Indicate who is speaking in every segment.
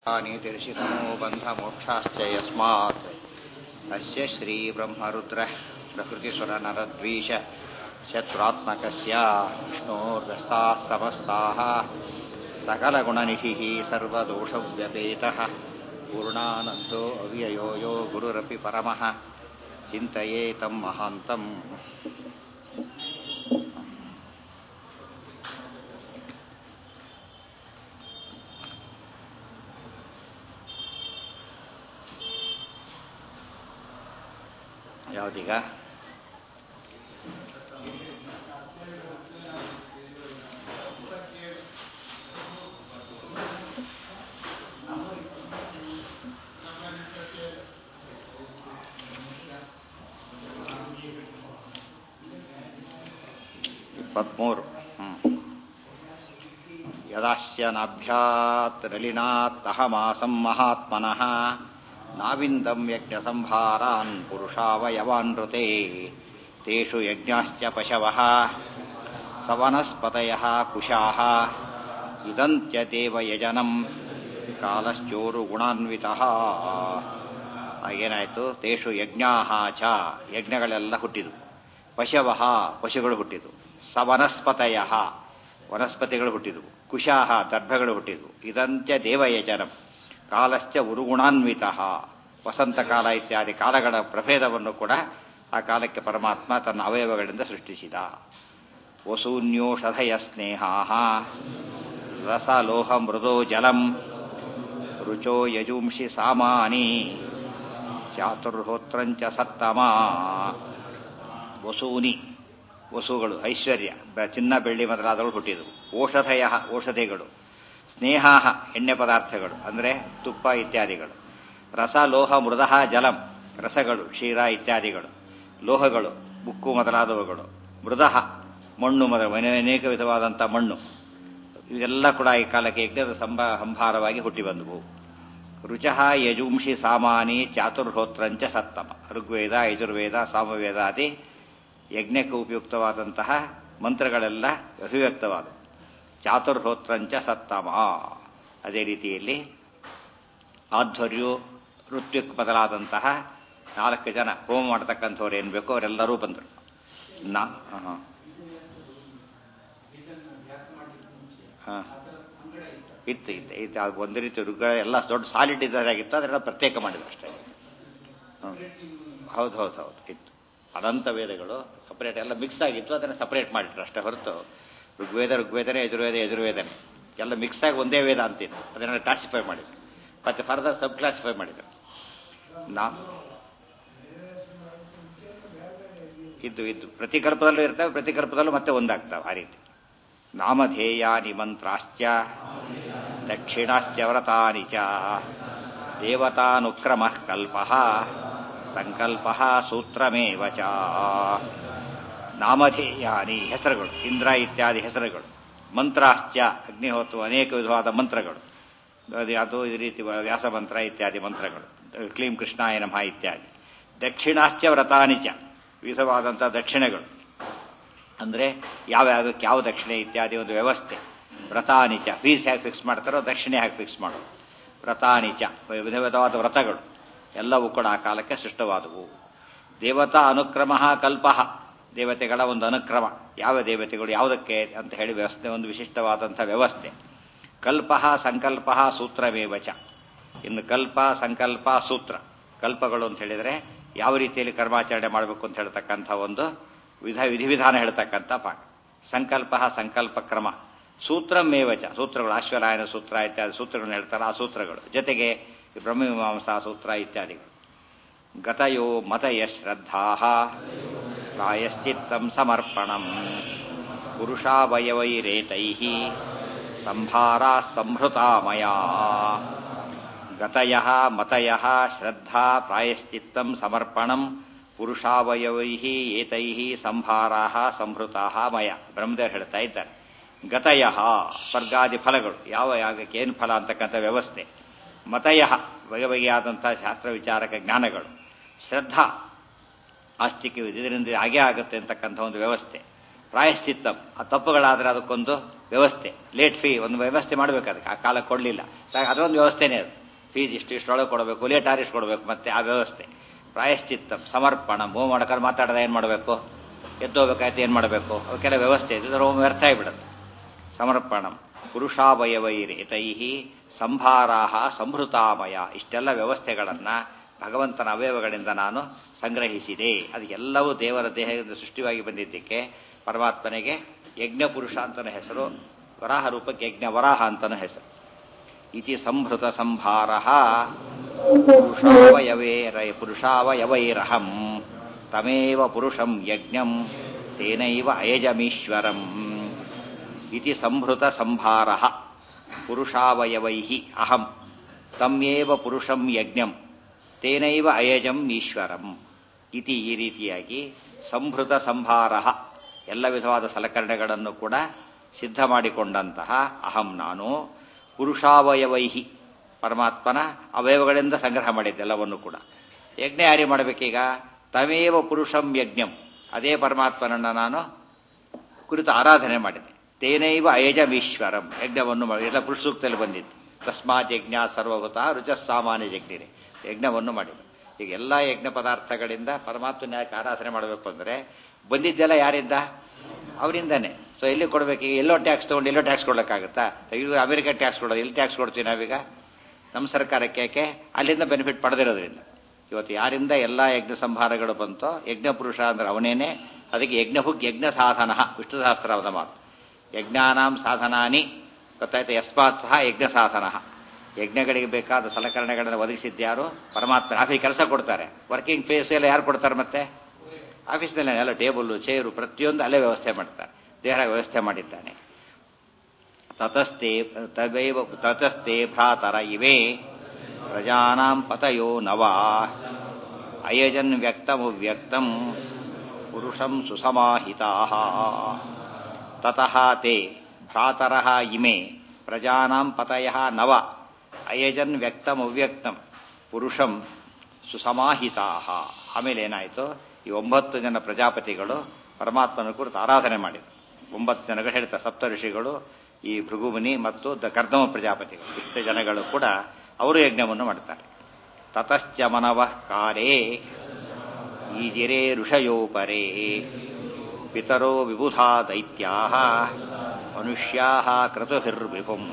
Speaker 1: नीतिर्षितमो बन्धमोक्षाश्च यस्मात् अस्य श्रीब्रह्मरुद्रः प्रकृतिसुरनरद्वीष शत्रुत्मकस्य विष्णोर्व्यस्ताः समस्ताः सकलगुणनिधिः सर्वदोषव्यपेतः पूर्णानन्दो अव्ययो यो गुरुरपि परमः चिन्तये तं महान्तम् ಯಾವುದೀಗ ಇಪ್ಪತ್ಮೂರು ಹ್ಮ್ ಯದಾಸ್ಯ ನಾಭ್ಯಾತ್ ನಲಿನಾತ್ ಅಹಮಾಸಂ ಮಹಾತ್ಮನಃ ನಾವಿಂದಂ ಯಜ್ಞಸಂಭಾರಾನ್ ಪುರುಷಾವಯವಾನೃತೆ ತೇಷು ಯಜ್ಞಾಶ್ಚ ಪಶವಃ ಸವನಸ್ಪತಯಃ ಕುಶಾಃ ಇದಂತ್ಯದೇವ ಯಜನಂ ಕಾಲಶ್ಚೋರು ಗುಣಾನ್ವಿತಃ ಏನಾಯಿತು ತೇಷು ಯಜ್ಞಾಹ ಚ ಯಜ್ಞಗಳೆಲ್ಲ ಹುಟ್ಟಿದವು ಪಶವಃ ಪಶುಗಳು ಹುಟ್ಟಿದವು ಸವನಸ್ಪತಯ ವನಸ್ಪತಿಗಳು ಹುಟ್ಟಿದವು ಕುಶಾಹ ದರ್ಭಗಳು ಹುಟ್ಟಿದವು ಇದಂತ್ಯ ದೇವಯಜನಂ ಕಾಲಶ್ಚ ಉರುಗುಣಾನ್ವಿತ ವಸಂತ ಕಾಲ ಇತ್ಯಾದಿ ಕಾಲಗಳ ಪ್ರಭೇದವನ್ನು ಕೂಡ ಆ ಕಾಲಕ್ಕೆ ಪರಮಾತ್ಮ ತನ್ನ ಅವಯವಗಳಿಂದ ಸೃಷ್ಟಿಸಿದ ವಸೂನ್ಯೋಷಧಯ ಸ್ನೇಹಾ ರಸಲೋಹ ಮೃದೋ ಜಲಂ ರುಚೋ ಯಜುಂಷಿ ಸಾಮಾನಿ ಚಾತುರ್ಹೋತ್ರಂಚ ಸತ್ತಮ ವಸೂನಿ ವಸುಗಳು ಐಶ್ವರ್ಯ ಚಿನ್ನ ಬೆಳ್ಳಿ ಮೊದಲಾದಗಳು ಹುಟ್ಟಿದವು ಓಷಧಯ ಔಷಧಿಗಳು ಸ್ನೇಹಾ ಎಣ್ಣೆ ಪದಾರ್ಥಗಳು ಅಂದರೆ ತುಪ್ಪ ಇತ್ಯಾದಿಗಳು ರಸ ಲೋಹ ಮೃದಃ ಜಲಂ ರಸಗಳು ಕ್ಷೀರ ಇತ್ಯಾದಿಗಳು ಲೋಹಗಳು ಬುಕ್ಕು ಮೊದಲಾದವುಗಳು ಮೃದಃ ಮಣ್ಣು ಮೊದಲ ಅನೇಕ ವಿಧವಾದಂಥ ಮಣ್ಣು ಇವೆಲ್ಲ ಕೂಡ ಈ ಕಾಲಕ್ಕೆ ಯಜ್ಞದ ಸಂಭ ಸಂಭಾರವಾಗಿ ಹುಟ್ಟಿ ಬಂದವು ರುಚಃ ಯಜುಂಷಿ ಸಾಮಾನಿ ಚಾತುರ್ಹೋತ್ರಂಚ ಸತ್ತಮ ಋಗ್ವೇದ ಯಜುರ್ವೇದ ಸಾಮವೇದಾದಿ ಯಜ್ಞಕ್ಕೆ ಉಪಯುಕ್ತವಾದಂತಹ ಮಂತ್ರಗಳೆಲ್ಲ ಅಭಿವ್ಯಕ್ತವಾದವು ಚಾತುರ್ಹೋತ್ರಂಚ ಸತ್ತಮ ಅದೇ ರೀತಿಯಲ್ಲಿ ಆಧ್ವರ್ಯು ಋತ್ವಿಕ್ ಬದಲಾದಂತಹ ನಾಲ್ಕು ಜನ ಹೋಮ ಮಾಡತಕ್ಕಂಥವ್ರು ಏನು ಬೇಕೋ ಅವರೆಲ್ಲರೂ ಬಂದರು ನಾ ಹಾಂ ಇತ್ತು ಇತ್ತು ಇತ್ತು ಅದು ಒಂದು ರೀತಿ ಋಗ್ಗ ಎಲ್ಲ ದೊಡ್ಡ ಸಾಲಿಡ್ ಇದ್ದಾಗಿತ್ತು ಅದನ್ನೆಲ್ಲ ಪ್ರತ್ಯೇಕ ಮಾಡಿದ್ರು ಅಷ್ಟೇ ಹೌದು ಹೌದು ಹೌದು ಇತ್ತು ಅನಂತ ವೇದಗಳು ಸಪರೇಟ್ ಎಲ್ಲ ಮಿಕ್ಸ್ ಆಗಿತ್ತು ಅದನ್ನು ಸಪರೇಟ್ ಮಾಡಿಟ್ರು ಅಷ್ಟೇ ಹೊರತು ಋಗ್ವೇದ ಋಗ್ವೇದನೆ ಯಜುರ್ವೇದ ಯಜುರ್ವೇದನೆ ಎಲ್ಲ ಮಿಕ್ಸ್ ಆಗಿ ಒಂದೇ ವೇದ ಅಂತಿತ್ತು ಅದನ್ನೆಲ್ಲ ಕ್ಲಾಸಿಫೈ ಮಾಡಿದ್ರು ಮತ್ತೆ ಫರ್ದರ್ ಸಬ್ ಕ್ಲಾಸಿಫೈ ಮಾಡಿದ್ರು ನಾ ಇದ್ದು ಇದ್ದು ಪ್ರತಿ ಕಲ್ಪದಲ್ಲೂ ಇರ್ತವೆ ಪ್ರತಿ ಕಲ್ಪದಲ್ಲೂ ಮತ್ತೆ ಒಂದಾಗ್ತವೆ ಆ ರೀತಿ ನಾಮಧೇಯಾನಿ ಮಂತ್ರಾಶ್ಚ ದಕ್ಷಿಣಾಶ್ಚ ವ್ರತಾನಿ ಚ ದೇವತಾನುಕ್ರಮ ಕಲ್ಪ ಸಂಕಲ್ಪ ಸೂತ್ರಮೇವ ಚ ನಾಮಧೇಯಾನಿ ಹೆಸರುಗಳು ಇಂದ್ರ ಇತ್ಯಾದಿ ಹೆಸರುಗಳು ಮಂತ್ರಾಶ್ಚ ಅಗ್ನಿಹೋತ್ರ ಅನೇಕ ವಿಧವಾದ ಮಂತ್ರಗಳು ಅದು ಈ ರೀತಿ ವ್ಯಾಸ ಮಂತ್ರ ಇತ್ಯಾದಿ ಮಂತ್ರಗಳು ಕ್ಲೀಂ ಕೃಷ್ಣಾಯ ನಮಃ ಇತ್ಯಾದಿ ದಕ್ಷಿಣಾಶ್ಚ ವ್ರತಾನಿ ಚ ವಿಧವಾದಂಥ ದಕ್ಷಿಣೆಗಳು ಅಂದರೆ ಯಾವ ಯಾವುದಕ್ಕೆ ಯಾವ ದಕ್ಷಿಣೆ ಇತ್ಯಾದಿ ಒಂದು ವ್ಯವಸ್ಥೆ ವ್ರತಾನಿಚ ಫೀಸ್ ಹೇಗೆ ಫಿಕ್ಸ್ ಮಾಡ್ತಾರೋ ದಕ್ಷಿಣೆ ಹೇಗೆ ಫಿಕ್ಸ್ ಮಾಡೋದು ವ್ರತಾನಿಚ ವಿಧ ವಿಧವಾದ ವ್ರತಗಳು ಎಲ್ಲವೂ ಕೂಡ ಆ ಕಾಲಕ್ಕೆ ಸೃಷ್ಟವಾದವು ದೇವತಾ ಅನುಕ್ರಮ ಕಲ್ಪ ದೇವತೆಗಳ ಒಂದು ಅನುಕ್ರಮ ಯಾವ ದೇವತೆಗಳು ಯಾವುದಕ್ಕೆ ಅಂತ ಹೇಳಿ ವ್ಯವಸ್ಥೆ ಒಂದು ವಿಶಿಷ್ಟವಾದಂಥ ವ್ಯವಸ್ಥೆ ಕಲ್ಪ ಸಂಕಲ್ಪ ಸೂತ್ರಮೇವ ಚ ಇನ್ನು ಕಲ್ಪ ಸಂಕಲ್ಪ ಸೂತ್ರ ಕಲ್ಪಗಳು ಅಂತ ಹೇಳಿದರೆ ಯಾವ ರೀತಿಯಲ್ಲಿ ಕರ್ಮಾಚರಣೆ ಮಾಡಬೇಕು ಅಂತ ಹೇಳ್ತಕ್ಕಂಥ ಒಂದು ವಿಧ ವಿಧಿವಿಧಾನ ಹೇಳ್ತಕ್ಕಂಥ ಭಾಗ ಸಂಕಲ್ಪ ಸಂಕಲ್ಪ ಕ್ರಮ ಸೂತ್ರಮೇವಚ ಸೂತ್ರಗಳು ಆಶ್ವರಾಯನ ಸೂತ್ರ ಇತ್ಯಾದಿ ಸೂತ್ರಗಳನ್ನು ಹೇಳ್ತಾರೆ ಆ ಸೂತ್ರಗಳು ಜೊತೆಗೆ ಬ್ರಹ್ಮಮೀಮಾಂಸಾ ಸೂತ್ರ ಇತ್ಯಾದಿಗಳು ಗತಯೋ ಮತಯ ಶ್ರದ್ಧಾ ಪ್ರಾಯಶ್ಚಿತ್ತಂ ಸಮರ್ಪಣಂ ಪುರುಷಾವಯವೈರೇತೈ ಸಂಭಾರಾ ಸಂಹೃತಾ ಮಯಾ ಗತಯ ಮತಯ ಶ್ರದ್ಧಾ ಪ್ರಾಯಶ್ಚಿತ್ತಂ ಸಮರ್ಪಣಂ ಪುರುಷಾವಯವೈ ಏತೈ ಸಂಭಾರಾ ಸಂಹೃತಾ ಮಯ ಬ್ರಹ್ಮದೇವರು ಹೇಳ್ತಾ ಇದ್ದಾರೆ ಗತಯ ಸ್ವರ್ಗಾದಿ ಫಲಗಳು ಯಾವ ಯಾಗಕ್ಕೆ ಏನು ಫಲ ಅಂತಕ್ಕಂಥ ವ್ಯವಸ್ಥೆ ಮತಯ ಬಗೆ ಬಗೆಯಾದಂಥ ಶಾಸ್ತ್ರ ವಿಚಾರಕ ಜ್ಞಾನಗಳು ಶ್ರದ್ಧಾ ಆಸ್ತಿಕ್ಯ ಇದರಿಂದ ಹಾಗೇ ಆಗುತ್ತೆ ಅಂತಕ್ಕಂಥ ಒಂದು ವ್ಯವಸ್ಥೆ ಪ್ರಾಯಶ್ಚಿತ್ತಂ ಆ ತಪ್ಪುಗಳಾದ್ರೆ ಅದಕ್ಕೊಂದು ವ್ಯವಸ್ಥೆ ಲೇಟ್ ಫೀ ಒಂದು ವ್ಯವಸ್ಥೆ ಮಾಡಬೇಕು ಅದಕ್ಕೆ ಆ ಕಾಲಕ್ಕೆ ಕೊಡಲಿಲ್ಲ ಅದೊಂದು ವ್ಯವಸ್ಥೆನೇ ಅದು ಫೀಸ್ ಇಷ್ಟು ಇಷ್ಟೊಳಗೆ ಕೊಡಬೇಕು ಲೇಟ್ ಆರಿಸ್ ಕೊಡಬೇಕು ಮತ್ತೆ ಆ ವ್ಯವಸ್ಥೆ ಪ್ರಾಯಶ್ಚಿತ್ತಂ ಸಮರ್ಪಣ ಮೂ ಮಾಡ್ಕೊಂಡು ಮಾತಾಡದ ಏನು ಮಾಡಬೇಕು ಎದ್ದೋಗ್ಬೇಕಾಯ್ತು ಏನು ಮಾಡಬೇಕು ಅವಕ್ಕೆಲ್ಲ ವ್ಯವಸ್ಥೆ ಇದೆ ಇದರ ವ್ಯರ್ಥ ಆಗಿಬಿಡುತ್ತೆ ಸಮರ್ಪಣಂ ಪುರುಷಾವಯವೈರೇತೈ ಸಂಭಾರಾಹ ಸಂಭೃತಾಮಯ ಇಷ್ಟೆಲ್ಲ ವ್ಯವಸ್ಥೆಗಳನ್ನು ಭಗವಂತನ ಅವಯವಗಳಿಂದ ನಾನು ಸಂಗ್ರಹಿಸಿದೆ ಅದಕ್ಕೆಲ್ಲವೂ ದೇವರ ದೇಹದಿಂದ ಸೃಷ್ಟಿಯಾಗಿ ಬಂದಿದ್ದಕ್ಕೆ ಪರಮಾತ್ಮನಿಗೆ ಯಜ್ಞ ಪುರುಷ ಅಂತನ ಹೆಸರು ವರಾಹ ರೂಪಕ್ಕೆ ಯಜ್ಞ ವರಾಹ ಅಂತನ ಹೆಸರು ಇತಿ ಸಂಭೃತ ಸಂಭಾರ ಪುರುಷಾವಯವೈರ ಪುರುಷಾವಯವೈರಹಂ ತಮೇವ ಪುರುಷಂ ಯಜ್ಞಂ ತೇನೈವ ಅಯಜಮೀಶ್ವರಂ ಇತಿ ಸಂಭೃತ ಸಂಭಾರ ಪುರುಷಾವಯವೈ ಅಹಂ ತಮ್ಯೇವ ಪುರುಷಂ ಯಜ್ಞಂ ತೇನೈವ ಅಯಜಂ ಈಶ್ವರಂ ಇತಿ ಈ ರೀತಿಯಾಗಿ ಸಂಭೃತ ಸಂಭಾರ ಎಲ್ಲ ವಿಧವಾದ ಸಲಕರಣೆಗಳನ್ನು ಕೂಡ ಸಿದ್ಧ ಮಾಡಿಕೊಂಡಂತಹ ಅಹಂ ನಾನು ಪುರುಷಾವಯವೈಹಿ ಪರಮಾತ್ಮನ ಅವಯವಗಳಿಂದ ಸಂಗ್ರಹ ಮಾಡಿದ್ದೆಲ್ಲವನ್ನು ಕೂಡ ಯಜ್ಞ ಯಾರಿ ಮಾಡಬೇಕೀಗ ತಮೇವ ಪುರುಷಂ ಯಜ್ಞಂ ಅದೇ ಪರಮಾತ್ಮನನ್ನು ನಾನು ಕುರಿತು ಆರಾಧನೆ ಮಾಡಿದೆ ತೇನೈವ ಅಯಜಮೀಶ್ವರಂ ಯಜ್ಞವನ್ನು ಮಾಡಿ ಎಲ್ಲ ಪುರುಷ ಸೂಕ್ತದಲ್ಲಿ ಬಂದಿತ್ತು ತಸ್ಮಾತ್ ಯಜ್ಞ ಸರ್ವಭೂತ ರುಚಸ್ ಸಾಮಾನ್ಯ ಯಜ್ಞಿರೆ ಯಜ್ಞವನ್ನು ಮಾಡಿದರು ಈಗ ಎಲ್ಲ ಯಜ್ಞ ಪದಾರ್ಥಗಳಿಂದ ಪರಮಾತ್ಮನ ಯಾಕೆ ಆರಾಧನೆ ಮಾಡಬೇಕು ಅಂದರೆ ಬಂದಿದ್ದೆಲ್ಲ ಯಾರಿಂದ ಅವರಿಂದಾನೆ ಸೊ ಎಲ್ಲಿ ಕೊಡಬೇಕು ಈಗ ಎಲ್ಲೋ ಟ್ಯಾಕ್ಸ್ ತೊಗೊಂಡು ಎಲ್ಲೋ ಟ್ಯಾಕ್ಸ್ ಕೊಡೋಕ್ಕಾಗುತ್ತಾ ಈಗ ಅಮೆರಿಕ ಟ್ಯಾಕ್ಸ್ ಕೊಡೋದು ಎಲ್ಲಿ ಟ್ಯಾಕ್ಸ್ ಕೊಡ್ತೀವಿ ನಾವೀಗ ನಮ್ಮ ಸರ್ಕಾರಕ್ಕೆ ಯಾಕೆ ಅಲ್ಲಿಂದ ಬೆನಿಫಿಟ್ ಪಡೆದಿರೋದ್ರಿಂದ ಇವತ್ತು ಯಾರಿಂದ ಎಲ್ಲ ಯಜ್ಞ ಸಂಭಾರಗಳು ಬಂತೋ ಯಜ್ಞ ಪುರುಷ ಅಂದ್ರೆ ಅವನೇನೆ ಅದಕ್ಕೆ ಯಜ್ಞಭುಗ್ ಯಜ್ಞ ಸಾಧನ ವಿಷ್ಣು ಸಹಸ್ರವಾದ ಮಾತು ಯಜ್ಞಾನಾಂ ಸಾಧನಾನಿ ಗೊತ್ತಾಯ್ತು ಯಸ್ಮಾತ್ ಸಹ ಯಜ್ಞ ಸಾಧನ ಯಜ್ಞಗಳಿಗೆ ಬೇಕಾದ ಸಲಕರಣೆಗಳನ್ನು ಒದಗಿಸಿದ್ಯಾರು ಪರಮಾತ್ಮ ಆಫೀಸ್ ಕೆಲಸ ಕೊಡ್ತಾರೆ ವರ್ಕಿಂಗ್ ಫೇಸ್ ಎಲ್ಲ ಯಾರು ಕೊಡ್ತಾರೆ ಮತ್ತೆ ಆಫೀಸ್ನಲ್ಲೇ ಎಲ್ಲ ಟೇಬಲ್ ಚೇರು ಪ್ರತಿಯೊಂದು ಅಲ್ಲೇ ವ್ಯವಸ್ಥೆ ಮಾಡ್ತಾರೆ ದೇಹ ವ್ಯವಸ್ಥೆ ಮಾಡಿದ್ದಾನೆ ತತಸ್ತೆ ತದೈವ ತತಸ್ತೆ ಭ್ರಾತರ ಇವೇ ಪ್ರಜಾನಾಂ ಪತಯೋ ನವ ಅಯಜನ್ ವ್ಯಕ್ತಮವ್ಯಕ್ತಂ ಪುರುಷಂ ಸುಸಮಾಹಿತಾ ತತಃ ತೇ ಭ್ರಾತರಃ ಇಮೆ ಪ್ರಜಾನಾಂ ಪತಯ ನವ ಅಯಜನ್ ವ್ಯಕ್ತಮವ್ಯಕ್ತಂ ಪುರುಷಂ ಸುಸಮಾಹಿತಾ ಆಮೇಲೆ ಏನಾಯಿತು ಈ ಒಂಬತ್ತು ಜನ ಪ್ರಜಾಪತಿಗಳು ಪರಮಾತ್ಮನ ಕುರಿತು ಆರಾಧನೆ ಮಾಡಿದರು ಒಂಬತ್ತು ಜನಗಳು ಹೇಳ್ತಾರೆ ಸಪ್ತ ಋಷಿಗಳು ಈ ಭೃಗುಮುನಿ ಮತ್ತು ದ ಕರ್ದಮ ಪ್ರಜಾಪತಿಗಳು ಇಷ್ಟು ಜನಗಳು ಕೂಡ ಅವರು ಯಜ್ಞವನ್ನು ಮಾಡ್ತಾರೆ ತತಶ್ಚ ಮನವ ಕಾಲೇ ಈಜಿರೇ ಋಷಯೋಪರೇ ಪಿತರೋ ವಿಬುಧಾ ದೈತ್ಯಾ ಮನುಷ್ಯಾ ಕ್ರತುಭಿರ್ವಿಭುಂ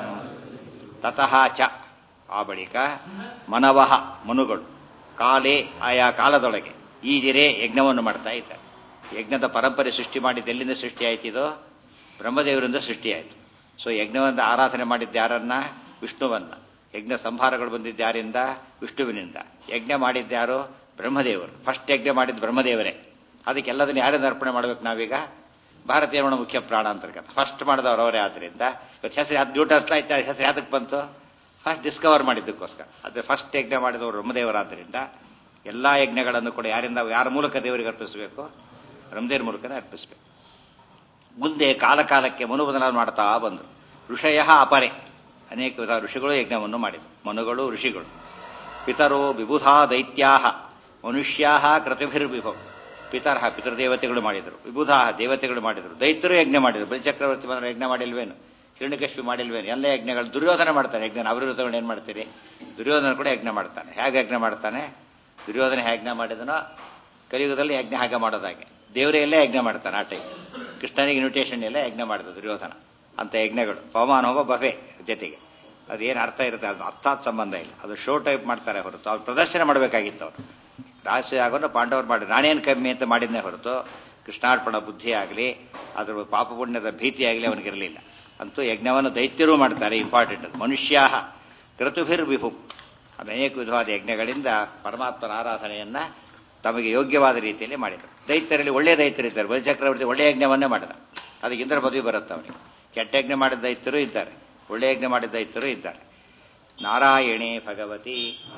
Speaker 1: ತತಃ ಚ ಆ ಬಳಿಕ ಮನವಃ ಮನುಗಳು ಕಾಲೇ ಆಯಾ ಕಾಲದೊಳಗೆ ಈಜಿರೇ ಯಜ್ಞವನ್ನು ಮಾಡ್ತಾ ಇದ್ದಾರೆ ಯಜ್ಞದ ಪರಂಪರೆ ಸೃಷ್ಟಿ ಮಾಡಿದ್ದು ಎಲ್ಲಿಂದ ಸೃಷ್ಟಿಯಾಯ್ತಿದೋ ಬ್ರಹ್ಮದೇವರಿಂದ ಸೃಷ್ಟಿಯಾಯಿತು ಸೊ ಯಜ್ಞವನ್ನು ಆರಾಧನೆ ಮಾಡಿದ್ದ ಯಾರನ್ನ ವಿಷ್ಣುವನ್ನ ಯಜ್ಞ ಸಂಭಾರಗಳು ಬಂದಿದ್ದು ಯಾರಿಂದ ವಿಷ್ಣುವಿನಿಂದ ಯಜ್ಞ ಮಾಡಿದ್ದ್ಯಾರು ಬ್ರಹ್ಮದೇವರು ಫಸ್ಟ್ ಯಜ್ಞ ಮಾಡಿದ್ದು ಬ್ರಹ್ಮದೇವರೇ ಅದಕ್ಕೆಲ್ಲದನ್ನು ಯಾರಿಂದ ಅರ್ಪಣೆ ಮಾಡ್ಬೇಕು ನಾವೀಗ ಭಾರತೀಯ ಮುಖ್ಯ ಪ್ರಾಣ ಅಂತರ್ಗತ ಫಸ್ಟ್ ಮಾಡಿದವರು ಅವರೇ ಆದ್ರಿಂದ ಇವತ್ತು ಹೆಸರು ಯಾವ್ದು ನ್ಯೂಟನ್ಸ್ಲ ಇತ್ತು ಹೆಸರು ಯಾವ್ದಕ್ಕೆ ಬಂತು ಫಸ್ಟ್ ಡಿಸ್ಕವರ್ ಮಾಡಿದ್ದಕ್ಕೋಸ್ಕರ ಅದು ಫಸ್ಟ್ ಯಜ್ಞ ಮಾಡಿದವರು ಬ್ರಹ್ಮದೇವರಾದ್ದರಿಂದ ಎಲ್ಲ ಯಜ್ಞಗಳನ್ನು ಕೂಡ ಯಾರಿಂದ ಯಾರ ಮೂಲಕ ದೇವರಿಗೆ ಅರ್ಪಿಸಬೇಕು ಬ್ರಹ್ಮದೇವರ ಮೂಲಕನೇ ಅರ್ಪಿಸಬೇಕು ಮುಂದೆ ಕಾಲ ಕಾಲಕ್ಕೆ ಮನು ಬದಲಾವಣೆ ಮಾಡ್ತಾ ಬಂದರು ಋಷಯ ಅಪರೆ ಅನೇಕ ವಿಧ ಋಷಿಗಳು ಯಜ್ಞವನ್ನು ಮಾಡಿದರು ಮನುಗಳು ಋಷಿಗಳು ಪಿತರೋ ವಿಬುಧಾ ದೈತ್ಯಾ ಮನುಷ್ಯಾ ಕೃತಿಭಿರ್ವಿಭವ್ ಪಿತರಹ ಪಿತೃದೇವತೆಗಳು ಮಾಡಿದರು ವಿಬುಧಾ ದೇವತೆಗಳು ಮಾಡಿದರು ದೈತ್ಯರು ಯಜ್ಞ ಮಾಡಿದರು ಬಲಿಚಕ್ರವರ್ತಿ ಬಂದ್ರೆ ಯಜ್ಞ ಮಾಡಿಲ್ವೇನು ಹಿರಣ್ಯಕಶ್ಮಿ ಮಾಡಿಲ್ವೇನು ಎಲ್ಲ ಯಜ್ಞಗಳು ದುರ್ಯೋಧನ ಮಾಡ್ತಾನೆ ಯಜ್ಞ ಅವಿರುದ್ಧಗಳು ಏನು ಮಾಡ್ತೀರಿ ದುರ್ಯೋಧನ ಕೂಡ ಯಜ್ಞ ಮಾಡ್ತಾನೆ ಹೇಗೆ ಯಜ್ಞ ಮಾಡ್ತಾನೆ ದುರ್ಯೋಧನ ಯಜ್ಞ ಮಾಡಿದನೋ ಕಲಿಯುಗದಲ್ಲಿ ಯಜ್ಞ ಹಾಗೆ ಮಾಡೋದಾಗೆ ದೇವರೇ ಎಲ್ಲ ಯಜ್ಞ ಮಾಡ್ತಾನೆ ಆ ಟೈಪ್ ಕೃಷ್ಣನಿಗೆ ಇನ್ವಿಟೇಷನ್ ಎಲ್ಲ ಯಜ್ಞ ಮಾಡಿದ ದುರ್ಯೋಧನ ಅಂತ ಯಜ್ಞಗಳು ಪವಮಾನ ಹೋಗೋ ಬಫೆ ಜೊತೆಗೆ ಅದೇನು ಅರ್ಥ ಇರುತ್ತೆ ಅದು ಅರ್ಥಾತ್ ಸಂಬಂಧ ಇಲ್ಲ ಅದು ಶೋ ಟೈಪ್ ಮಾಡ್ತಾರೆ ಹೊರತು ಅವ್ರು ಪ್ರದರ್ಶನ ಮಾಡಬೇಕಾಗಿತ್ತು ಅವರು ರಾಶಿ ಆಗೋನು ಪಾಂಡವರು ಮಾಡಿ ನಾನೇನು ಕಮ್ಮಿ ಅಂತ ಮಾಡಿದ್ನೇ ಹೊರತು ಕೃಷ್ಣಾರ್ಪಣ ಬುದ್ಧಿ ಆಗಲಿ ಅದ್ರ ಪಾಪ ಪುಣ್ಯದ ಭೀತಿ ಆಗಲಿ ಅವನಿಗಿರಲಿಲ್ಲ ಅಂತೂ ಯಜ್ಞವನ್ನು ದೈತ್ಯರು ಮಾಡ್ತಾರೆ ಇಂಪಾರ್ಟೆಂಟ್ ಮನುಷ್ಯ ಕೃತುಭಿರ್ ವಿಭು ಅನೇಕ ವಿಧವಾದ ಯಜ್ಞಗಳಿಂದ ಪರಮಾತ್ಮನ ಆರಾಧನೆಯನ್ನ ತಮಗೆ ಯೋಗ್ಯವಾದ ರೀತಿಯಲ್ಲಿ ಮಾಡಿದರು ದೈತ್ಯರಲ್ಲಿ ಒಳ್ಳೆಯ ದೈತ್ಯರಿದ್ದಾರೆ ಬಲಿಚಕ್ರವರ್ತಿ ಒಳ್ಳೆಯ ಯಜ್ಞವನ್ನೇ ಮಾಡಿದ ಅದಕ್ಕೆ ಇಂದ್ರ ಪದವಿ ಬರುತ್ತೆ ಅವನಿಗೆ ಕೆಟ್ಟ ಯಜ್ಞ ಮಾಡಿದ ದೈತ್ಯರು ಇದ್ದಾರೆ ಒಳ್ಳೆಯ ಯಜ್ಞ ಮಾಡಿದ ದೈತ್ಯರು ಇದ್ದಾರೆ ನಾರಾಯಣೇ ಭಗವತಿ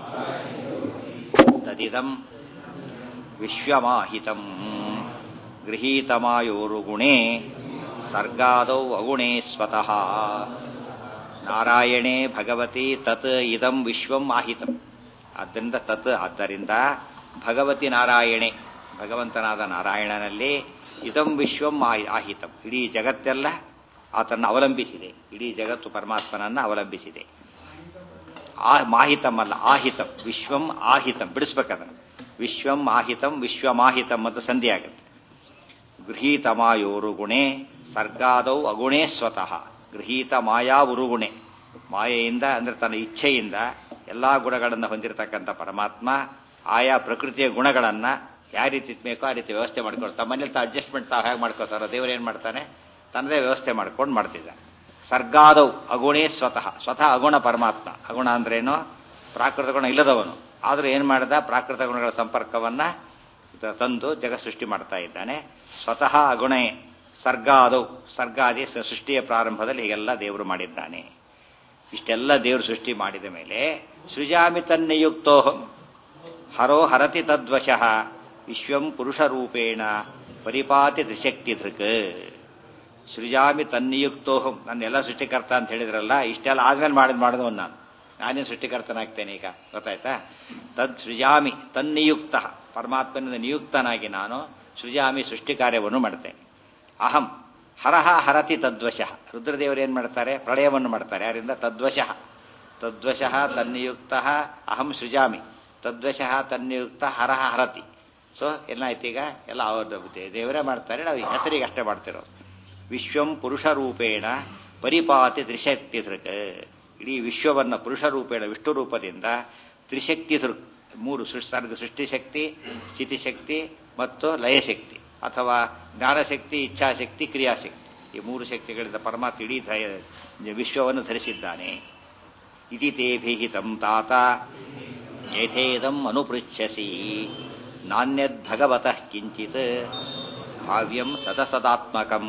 Speaker 1: ತದಿದಂ ವಿಶ್ವಮಾಹಿತಂ ಗೃಹೀತಮಾಯೋರು ಗುಣೇ ಸರ್ಗಾದೌ ಅಗುಣೇ ಸ್ವತಃ ನಾರಾಯಣೇ ಭಗವತಿ ತತ್ ಇದಂ ವಿಶ್ವಂ ಆಹಿತಂ ಆದ್ದರಿಂದ ತತ್ ಆದ್ದರಿಂದ ಭಗವತಿ ನಾರಾಯಣೆ ಭಗವಂತನಾದ ನಾರಾಯಣನಲ್ಲಿ ಇದಂ ವಿಶ್ವಂ ಆಹಿ- ಆಹಿತಂ ಇಡೀ ಜಗತ್ತೆಲ್ಲ ಆತನ ಅವಲಂಬಿಸಿದೆ ಇಡೀ ಜಗತ್ತು ಪರಮಾತ್ಮನನ್ನ ಅವಲಂಬಿಸಿದೆ ಆ ಮಾಹಿತಂ ಅಲ್ಲ ಆಹಿತಂ ವಿಶ್ವಂ ಆಹಿತಂ ಬಿಡಿಸ್ಬೇಕದನ್ನು ವಿಶ್ವಂ ಆಹಿತಂ ವಿಶ್ವಮಾಹಿತಂ ಅಂತ ಸಂಧಿ ಆಗುತ್ತೆ ಗೃಹೀತ ಮಾಯೋರು ಗುಣೆ ಸರ್ಗಾದೌ ಅಗುಣೇ ಸ್ವತಃ ಗೃಹೀತ ಮಾಯಾ ಉರುಗುಣೆ ಮಾಯೆಯಿಂದ ಅಂದ್ರೆ ತನ್ನ ಇಚ್ಛೆಯಿಂದ ಎಲ್ಲಾ ಗುಣಗಳನ್ನು ಹೊಂದಿರತಕ್ಕಂಥ ಪರಮಾತ್ಮ ಆಯಾ ಪ್ರಕೃತಿಯ ಗುಣಗಳನ್ನ ಯಾವ ರೀತಿ ಬೇಕೋ ಆ ರೀತಿ ವ್ಯವಸ್ಥೆ ಮಾಡ್ಕೊಂಡು ತಮ್ಮ ಮನೇಲಿ ತಾ ಅಡ್ಜಸ್ಟ್ಮೆಂಟ್ ತಾವು ಹೇಗೆ ಮಾಡ್ಕೋತಾರೋ ದೇವರು ಏನ್ ಮಾಡ್ತಾನೆ ತನ್ನದೇ ವ್ಯವಸ್ಥೆ ಮಾಡ್ಕೊಂಡು ಮಾಡ್ತಿದ್ದ ಸರ್ಗಾದವ್ ಅಗುಣೇ ಸ್ವತಃ ಸ್ವತಃ ಅಗುಣ ಪರಮಾತ್ಮ ಅಗುಣ ಅಂದ್ರೇನು ಪ್ರಾಕೃತ ಗುಣ ಇಲ್ಲದವನು ಆದ್ರೂ ಏನ್ ಮಾಡ್ದ ಪ್ರಾಕೃತ ಗುಣಗಳ ಸಂಪರ್ಕವನ್ನ ತ- ತಂದು ಜಗ ಸೃಷ್ಟಿ ಮಾಡ್ತಾ ಇದ್ದಾನೆ ಸ್ವತಃ ಅಗುಣೆ ಸರ್ಗಾದವ್ ಸರ್ಗಾದಿ ಸ- ಸೃಷ್ಟಿಯ ಪ್ರಾರಂಭದಲ್ಲಿ ಹೀಗೆಲ್ಲ ದೇವರು ಮಾಡಿದ್ದಾನೆ ಇಷ್ಟೆಲ್ಲ ದೇವರು ಸೃಷ್ಟಿ ಮಾಡಿದ ಮೇಲೆ ಸೃಜಾಮಿ ತನ್ನಿಯುಕ್ತೋಹಂ ಹರೋ ಹರತಿ ತದ್ವಶಃ ವಿಶ್ವಂ ಪುರುಷ ರೂಪೇಣ ಪರಿಪಾತಿ ತ್ರಿಶಕ್ತಿ ಧೃಕ್ ಸೃಜಾಮಿ ತನ್ನಿಯುಕ್ತೋಹಂ ನನ್ನೆಲ್ಲ ಸೃಷ್ಟಿಕರ್ತ ಅಂತ ಹೇಳಿದ್ರಲ್ಲ ಇಷ್ಟೆಲ್ಲ ಆದ್ಮೇಲೆ ಮಾಡಿದ್ ಮಾಡಿದವನು ನಾನು ನಾನೇನು ಸೃಷ್ಟಿಕರ್ತನಾಗ್ತೇನೆ ಈಗ ಗೊತ್ತಾಯ್ತಾ ತದ್ ಸೃಜಾಮಿ ತನ್ನಿಯುಕ್ತ ಪರಮಾತ್ಮನಿಂದ ನಿಯುಕ್ತನಾಗಿ ನಾನು ಸೃಜಾಮಿ ಸೃಷ್ಟಿ ಕಾರ್ಯವನ್ನು ಮಾಡ್ತೇನೆ ಅಹಂ ಹರಹ ಹರತಿ ತದ್ವಶಃ ರುದ್ರದೇವರು ಏನ್ ಮಾಡ್ತಾರೆ ಪ್ರಳಯವನ್ನು ಮಾಡ್ತಾರೆ ಯಾರಿಂದ ತದ್ವಶಃ ತದ್ವಶಃ ತನ್ನಿಯುಕ್ತ ಅಹಂ ಸೃಜಾಮಿ ತದ್ವಶಃ ತನ್ನಿಯುಕ್ತ ಹರಹ ಹರತಿ ಸೊ ಏನಾಯ್ತು ಈಗ ಎಲ್ಲ ಅವ್ರದ್ದು ದೇ- ದೇವರೇ ಮಾಡ್ತಾರೆ ನಾವು ಈ ಹೆಸರಿಗೆ ಅಷ್ಟೇ ಮಾಡ್ತಿರೋದು ವಿಶ್ವಂ ಪುರುಷ ರೂಪೇಣ ಪರಿಪಾತಿ ತ್ರಿಶಕ್ತಿ ಧೃಕ್ ಇಡೀ ವಿಶ್ವವನ್ನ ಪುರುಷ ರೂಪೇಣ ವಿಷ್ಣು ರೂಪದಿಂದ ತ್ರಿಶಕ್ತಿ ಧೃಕ್ ಮೂರು ಸೃಷ್ಟಿ ಸರ್ಗ ಸೃಷ್ಟಿಶಕ್ತಿ ಸ್ಥಿತಿಶಕ್ತಿ ಮತ್ತು ಲಯಶಕ್ತಿ ಅಥವಾ ಜ್ಞಾನಶಕ್ತಿ ಇಚ್ಛಾಶಕ್ತಿ ಕ್ರಿಯಾಶಕ್ತಿ ಈ ಮೂರು ಶಕ್ತಿಗಳಿಂದ ಪರಮಾತ್ಮ ಇಡೀ ಧ- ವಿಶ್ವವನ್ನು ಧರಿಸಿದ್ದಾನೆ ಇತಿ ತೇಭಿಹಿತಂ ತಾತ ಯಥೇದಂ ಅನುಪೃಚ್ಛಸಿ ನಾಣ್ಯದ್ಭಗವತಃ ಕಿಂಚಿತ್ ಭಾವ್ಯಂ ಸದಸದಾತ್ಮಕಂ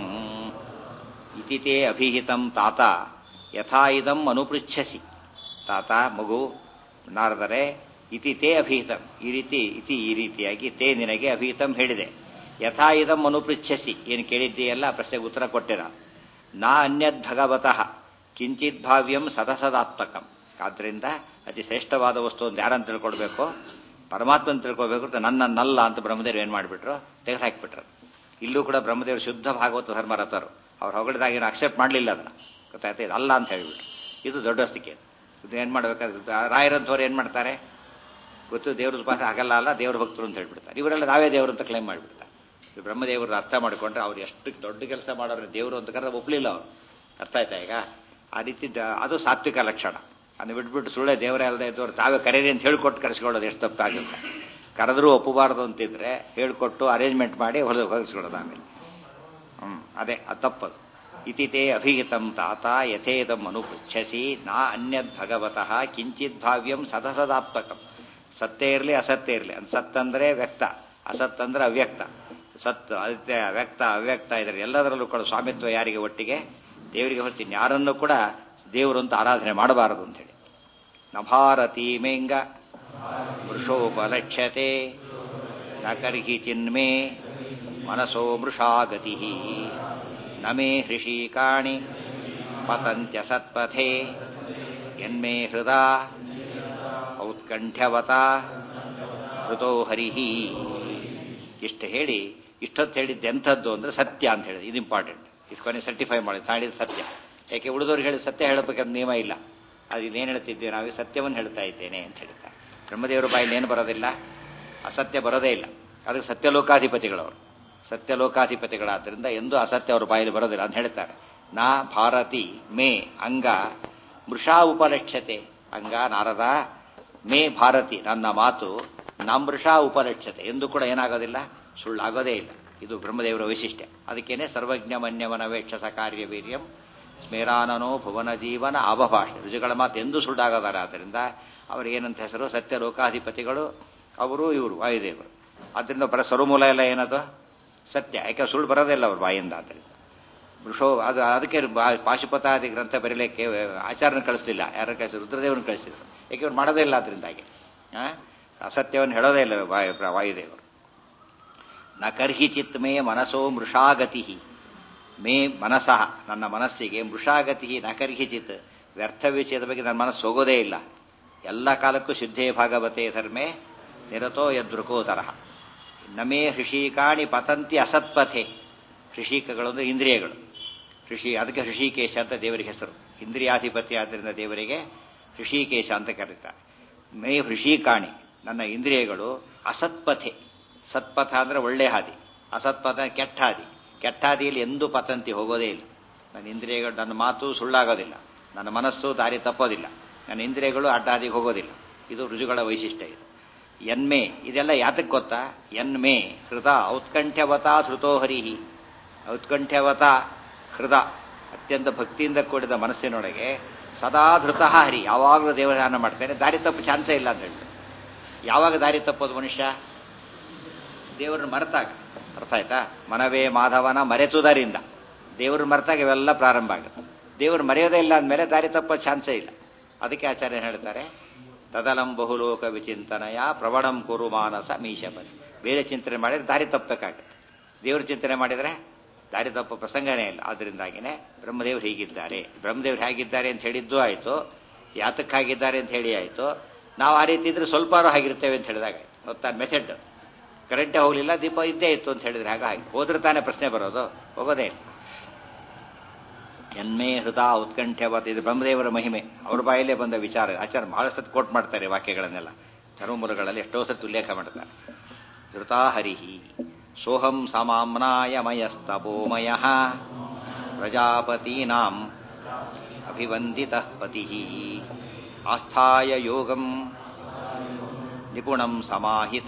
Speaker 1: ಇತಿ ತೇ ಅಭಿಹಿತಂ ತಾತ ಯಥಾ ಇದಂ ಅನುಪೃಚ್ಛಸಿ ತಾತ ಮಗು ನಾರದರೆ ಇತಿ ತೇ ಅಭಿಹಿತಂ ಈ ರೀತಿ ಇತಿ ಈ ರೀತಿಯಾಗಿ ತೇ ನಿನಗೆ ಅಭಿಹಿತಂ ಹೇಳಿದೆ ಯಥಾ ಇದಂ ಅನುಪೃಚ್ಛಸಿ ಏನು ಕೇಳಿದ್ದೀಯಲ್ಲ ಆ ಪ್ರಶ್ನೆಗೆ ಉತ್ತರ ಕೊಟ್ಟಿರ ನಾ ಅನ್ಯದ್ ಭಗವತಃ ಕಿಂಚಿತ್ ಭಾವ್ಯಂ ಸದಸದಾತ್ಮಕಂ ಆದ್ರಿಂದ ಅತಿ ಶ್ರೇಷ್ಠವಾದ ವಸ್ತು ಅಂತ ಯಾರನ್ನು ತಿಳ್ಕೊಳ್ಬೇಕು ಪರಮಾತ್ಮನ ತಿಳ್ಕೊಳ್ಬೇಕು ಅಂತ ನನ್ನನ್ನಲ್ಲ ಅಂತ ಬ್ರಹ್ಮದೇವರು ಏನ್ ಮಾಡಿಬಿಟ್ರು ತೆಗೆದು ಹಾಕಿಬಿಟ್ರು ಇಲ್ಲೂ ಕೂಡ ಬ್ರಹ್ಮದೇವರು ಶುದ್ಧ ಭಾಗವತ ಧರ್ಮರಥರು ಅವ್ರು ಹೊಗಳಿದಾಗ ಏನು ಅಕ್ಸೆಪ್ಟ್ ಮಾಡಲಿಲ್ಲ ಅದನ್ನ ಗೊತ್ತಾಯ್ತಾ ಇದು ಅಲ್ಲ ಅಂತ ಹೇಳಿಬಿಟ್ರು ಇದು ದೊಡ್ಡಸ್ತಿಕೆ ಇದು ಏನ್ ಮಾಡ್ಬೇಕಾದ್ರೆ ರಾಯರಂಥವ್ರು ಏನ್ ಮಾಡ್ತಾರೆ ಗೊತ್ತು ದೇವ್ರ ಉಪಾಸ ಆಗಲ್ಲ ಅಲ್ಲ ದೇವ್ರ ಭಕ್ತರು ಅಂತ ಹೇಳ್ಬಿಡ್ತಾರೆ ಇವರೆಲ್ಲ ನಾವೇ ದೇವರು ಅಂತ ಕ್ಲೈಮ್ ಮಾಡಿಬಿಡ್ತಾರೆ ಇದು ಬ್ರಹ್ಮದೇವರು ಅರ್ಥ ಮಾಡಿಕೊಂಡ್ರೆ ಅವ್ರು ಎಷ್ಟು ದೊಡ್ಡ ಕೆಲಸ ಮಾಡೋರು ದೇವರು ಅಂತ ಕರೆದ್ರೆ ಒಪ್ಲಿಲ್ಲ ಅವರು ಅರ್ಥ ಆಯ್ತಾ ಈಗ ಆ ರೀತಿ ದ- ಅದು ಸಾತ್ವಿಕ ಲಕ್ಷಣ ಅದನ್ನ ಬಿಟ್ಬಿಟ್ಟು ಸುಳ್ಳೆ ದೇವರೇ ಅಲ್ಲದೆ ಇದ್ದವ್ರು ತಾವೇ ಕರೀರಿ ಅಂತ ಹೇಳ್ಕೊಟ್ಟು ಕರೆಸ್ಕೊಳ್ಳೋದು ಎಷ್ಟು ತಪ್ಪಾಗುತ್ತೆ ಕರೆದ್ರೂ ಒಪ್ಪಬಾರ್ದು ಅಂತಿದ್ರೆ ಹೇಳ್ಕೊಟ್ಟು ಅರೇಂಜ್ಮೆಂಟ್ ಮಾಡಿ ಹೊಲ ಹೊಲಿಸ್ಕೊಳ್ಳೋದು ಆಮೇಲೆ ಹ್ಮ್ ಅದೇ ಅದು ತಪ್ಪದು ಇತಿ ತೇ ಅಭಿಹಿತಂ ತಾತ ಯಥೇದಂ ಅನುಪೃಚ್ಛಸಿ ನಾ ಅನ್ಯದ್ ಭಗವತಃ ಕಿಂಚಿತ್ ಭಾವ್ಯಂ ಸದಸದಾತ್ಮಕಂ ಸತ್ತೇ ಇರಲಿ ಅಸತ್ತೇ ಇರಲಿ ಅಂತ ಸತ್ ಅಂದ್ರೆ ವ್ಯಕ್ತ ಅಸತ್ ಅಂದ್ರೆ ಅವ್ಯಕ್ತ ಸತ್ ಅತ್ಯ ವ್ಯಕ್ತ ಅವ್ಯಕ್ತ ಇದ್ರೆ ಎಲ್ಲದರಲ್ಲೂ ಕೂಡ ಸ್ವಾಮಿತ್ವ ಯಾರಿಗೆ ಒಟ್ಟಿಗೆ ದೇವರಿಗೆ ಹೊರತೀನಿ ಯಾರನ್ನೂ ಕೂಡ ದೇವರು ಅಂತ ಆರಾಧನೆ ಮಾಡಬಾರದು ಅಂತ ಹೇಳಿ ನಭಾರತಿ ಮೇಂಗ ವೃಷೋಪಲಕ್ಷ್ಯತೆ ನ ಕರ್ಹಿ ಚಿನ್ಮೇ ಮನಸೋ ಮೃಷಾಗತಿ ನ ಮೇ ಹೃಷೀಕಾಣಿ ಪತಂತ್ಯ ಸತ್ಪಥೆ ಯನ್ಮೇ ಹೃದಾ ಔತ್ಕಂಠ್ಯವತ ಹೃತೋ ಹರಿಹಿ ಇಷ್ಟು ಹೇಳಿ ಇಷ್ಟೊತ್ತು ಹೇಳಿದ್ದು ಎಂಥದ್ದು ಅಂದ್ರೆ ಸತ್ಯ ಅಂತ ಹೇಳಿದೆ ಇದು ಇಂಪಾರ್ಟೆಂಟ್ ಇದು ಕೊನೆ ಸರ್ಟಿಫೈ ಮಾಡಿ ತಾಳಿದ ಸತ್ಯ ಯಾಕೆ ಉಳಿದವ್ರಿಗೆ ಹೇಳಿ ಸತ್ಯ ಹೇಳಬೇಕಂತ ನಿಯಮ ಇಲ್ಲ ಅದು ಇನ್ನೇನು ಹೇಳ್ತಿದ್ದೇವೆ ನಾವು ಸತ್ಯವನ್ನು ಹೇಳ್ತಾ ಇದ್ದೇನೆ ಅಂತ ಹೇಳ್ತಾರೆ ಬ್ರಹ್ಮದೇವರ ಬಾಯಲ್ಲಿ ಏನು ಬರೋದಿಲ್ಲ ಅಸತ್ಯ ಬರೋದೇ ಇಲ್ಲ ಅದಕ್ಕೆ ಸತ್ಯಲೋಕಾಧಿಪತಿಗಳವರು ಸತ್ಯಲೋಕಾಧಿಪತಿಗಳಾದ್ರಿಂದ ಎಂದೂ ಅಸತ್ಯ ಅವ್ರ ಬಾಯಲ್ಲಿ ಬರೋದಿಲ್ಲ ಅಂತ ಹೇಳ್ತಾರೆ ನಾ ಭಾರತಿ ಮೇ ಅಂಗ ಮೃಷಾ ಉಪಲಕ್ಷ್ಯತೆ ಅಂಗ ನಾರದ ಮೇ ಭಾರತಿ ನನ್ನ ಮಾತು ನಮೃಷಾ ಉಪಲಕ್ಷ್ಯತೆ ಎಂದು ಕೂಡ ಏನಾಗೋದಿಲ್ಲ ಸುಳ್ಳಾಗೋದೇ ಇಲ್ಲ ಇದು ಬ್ರಹ್ಮದೇವರ ವೈಶಿಷ್ಟ್ಯ ಅದಕ್ಕೇನೆ ಸರ್ವಜ್ಞ ಮನ್ಯವನ ವೇಕ್ಷಸ ಕಾರ್ಯ ವೀರ್ಯಂ ಸ್ಮೇರಾನನೋ ಭುವನ ಜೀವನ ಅವಭಾಷ ರುಜುಗಳ ಮಾತು ಎಂದೂ ಸುಳ್ಳಾಗೋದಾರೆ ಆದ್ದರಿಂದ ಅವರಿಗೇನಂತ ಹೆಸರು ಸತ್ಯ ಲೋಕಾಧಿಪತಿಗಳು ಅವರು ಇವರು ವಾಯುದೇವರು ಆದ್ದರಿಂದ ಬರ ಸ್ವರಮೂಲ ಎಲ್ಲ ಏನದು ಸತ್ಯ ಯಾಕೆ ಸುಳ್ಳು ಬರೋದೇ ಇಲ್ಲ ಅವ್ರ ಬಾಯಿಂದ ಆದ್ದರಿಂದ ವೃಷೋ ಅದು ಅದಕ್ಕೆ ಬಾ- ಪಾಶುಪತಾದಿ ಗ್ರಂಥ ಬರೀಲಿಕ್ಕೆ ಆಚಾರ್ಯನ ಕಳಿಸ್ಲಿಲ್ಲ ಯಾರ ಕಳಿಸಿದ್ರು ರುದ್ರದೇವರನ್ನು ಕಳಿಸಿದ್ರು ಯಾಕೆ ಇವ್ರು ಮಾಡೋದೇ ಇಲ್ಲ ಅದರಿಂದಾಗಿ ಆ? ಅಸತ್ಯವನ್ನು ಹೇಳೋದೇ ಇಲ್ಲ ವಾಯು ವಾಯುದೇವರು ನ ಕರ್ಹಿ ಚಿತ್ ಮೇ ಮನಸೋ ಮೃಷಾಗತಿ ಮೇ ಮನಸಃ ನನ್ನ ಮನಸ್ಸಿಗೆ ಮೃಷಾಗತಿ ನ ಕರ್ಹಿ ಚಿತ್ ವ್ಯರ್ಥ ವಿಷಯದ ಬಗ್ಗೆ ನನ್ನ ಮನಸ್ಸು ಹೋಗೋದೇ ಇಲ್ಲ ಎಲ್ಲ ಕಾಲಕ್ಕೂ ಶುದ್ಧೇ ಭಾಗವತೆ ಧರ್ಮೇ ನಿರತೋ ಯದೃಕೋ ತರಹ ನಮೇ ಹೃಷಿಕಾಣಿ ಪತಂತಿ ಅಸತ್ಪಥೆ ಹೃಷಿಕಗಳು ಅಂದ್ರೆ ಇಂದ್ರಿಯಗಳು ಋಷಿ ಅದಕ್ಕೆ ಹೃಷಿಕೇಶ ಅಂತ ದೇವರಿಗೆ ಹೆಸರು ಇಂದ್ರಿಯಾಧಿಪತಿ ಆದ್ದರಿಂದ ದೇವರಿಗೆ ಹೃಷಿಕೇಶ ಅಂತ ಕರೀತಾರೆ ಮೇ ಹೃಷಿಕಾಣಿ ನನ್ನ ಇಂದ್ರಿಯಗಳು ಅಸತ್ಪಥೆ ಸತ್ಪಥ ಅಂದ್ರೆ ಒಳ್ಳೆ ಹಾದಿ ಅಸತ್ಪಥ ಕೆಟ್ಟ ಹಾದಿ ಕೆಟ್ಟ ಹಾದಿಯಲ್ಲಿ ಎಂದೂ ಪತಂತಿ ಹೋಗೋದೇ ಇಲ್ಲ ನನ್ನ ಇಂದ್ರಿಯಗಳು ನನ್ನ ಮಾತು ಸುಳ್ಳಾಗೋದಿಲ್ಲ ನನ್ನ ಮನಸ್ಸು ದಾರಿ ತಪ್ಪೋದಿಲ್ಲ ನನ್ನ ಇಂದ್ರಿಯಗಳು ಅಡ್ಡಾದಿಗೆ ಹೋಗೋದಿಲ್ಲ ಇದು ರುಜುಗಳ ವೈಶಿಷ್ಟ್ಯ ಇದು ಎನ್ಮೆ ಇದೆಲ್ಲ ಯಾತಕ್ಕೆ ಗೊತ್ತಾ ಎನ್ಮೆ ಹೃದ ಔತ್ಕಂಠ್ಯವತ ಧೃತೋ ಹರಿಹಿ ಔತ್ಕಂಠ್ಯವತ ಹೃದ ಅತ್ಯಂತ ಭಕ್ತಿಯಿಂದ ಕೂಡಿದ ಮನಸ್ಸಿನೊಳಗೆ ಸದಾ ಧೃತ ಹರಿ ಯಾವಾಗಲೂ ದೇವಧಾನ ಮಾಡ್ತೇನೆ ದಾರಿ ತಪ್ಪು ಚಾನ್ಸೇ ಇಲ್ಲ ಅಂತ ಹೇಳಿ ಯಾವಾಗ ದಾರಿ ತಪ್ಪೋದು ಮನುಷ್ಯ ದೇವರನ್ನು ಮರೆತಾಗ ಅರ್ಥ ಆಯ್ತಾ ಮನವೇ ಮಾಧವನ ಮರೆತುದರಿಂದ ದೇವರು ಮರೆತಾಗ ಇವೆಲ್ಲ ಪ್ರಾರಂಭ ಆಗುತ್ತೆ ದೇವರು ಮರೆಯೋದೇ ಇಲ್ಲ ಅಂದಮೇಲೆ ದಾರಿ ತಪ್ಪೋ ಚಾನ್ಸೇ ಇಲ್ಲ ಅದಕ್ಕೆ ಆಚಾರ್ಯ ಹೇಳ್ತಾರೆ ತದಲಂ ಬಹುಲೋಕ ವಿಚಿಂತನಯ ಪ್ರವಣಂ ಕುರು ಮಾನಸ ಮೀಶಪರಿ ಬೇರೆ ಚಿಂತನೆ ಮಾಡಿದ್ರೆ ದಾರಿ ತಪ್ಪಬೇಕಾಗತ್ತೆ ದೇವ್ರ ಚಿಂತನೆ ಮಾಡಿದರೆ ದಾರಿ ತಪ್ಪೋ ಪ್ರಸಂಗನೇ ಇಲ್ಲ ಆದ್ದರಿಂದಾಗಿನೇ ಬ್ರಹ್ಮದೇವರು ಹೀಗಿದ್ದಾರೆ ಬ್ರಹ್ಮದೇವರು ಹೇಗಿದ್ದಾರೆ ಅಂತ ಹೇಳಿದ್ದು ಆಯಿತು ಯಾತಕ್ಕಾಗಿದ್ದಾರೆ ಅಂತ ಹೇಳಿ ಆಯಿತು ನಾವು ಆ ರೀತಿ ಇದ್ರೆ ಸ್ವಲ್ಪಾರು ಆಗಿರ್ತೇವೆ ಅಂತ ಹೇಳಿದಾಗ ಗೊತ್ತಾ ಮೆಥಡ್ ಕರೆಂಟೇ ಹೋಗಲಿಲ್ಲ ದೀಪ ಇದ್ದೇ ಇತ್ತು ಅಂತ ಹೇಳಿದ್ರೆ ಹಾಗೆ ಹಾಗೆ ಹೋದ್ರೆ ತಾನೇ ಪ್ರಶ್ನೆ ಬರೋದು ಹೋಗೋದೇ ಇಲ್ಲ ಎನ್ಮೇ ಹೃದ ಉತ್ಕಂಠ್ಯವತ್ ಇದು ಬ್ರಹ್ಮದೇವರ ಮಹಿಮೆ ಅವ್ರ ಬಾಯಲ್ಲೇ ಬಂದ ವಿಚಾರ ಆಚಾರ ಬಹಳ ಸತಿ ಕೋಟ್ ಮಾಡ್ತಾರೆ ವಾಕ್ಯಗಳನ್ನೆಲ್ಲ ಧರ್ಮಮುರುಗಳಲ್ಲಿ ಎಷ್ಟೋ ಸತಿ ಉಲ್ಲೇಖ ಮಾಡ್ತಾರೆ ಧೃತಾ ಹರಿಹಿ ಸೋಹಂ ಸಮಾಮ್ನಾಯಮಯಸ್ತಪೋಮಯ ಪ್ರಜಾಪತೀನಾಂ ಅಭಿವಂದಿತ ಪತಿ ಆಸ್ಥಾಯ ಯೋಗಂ ನಿಪುಣಂ ಸಮಾಹಿತ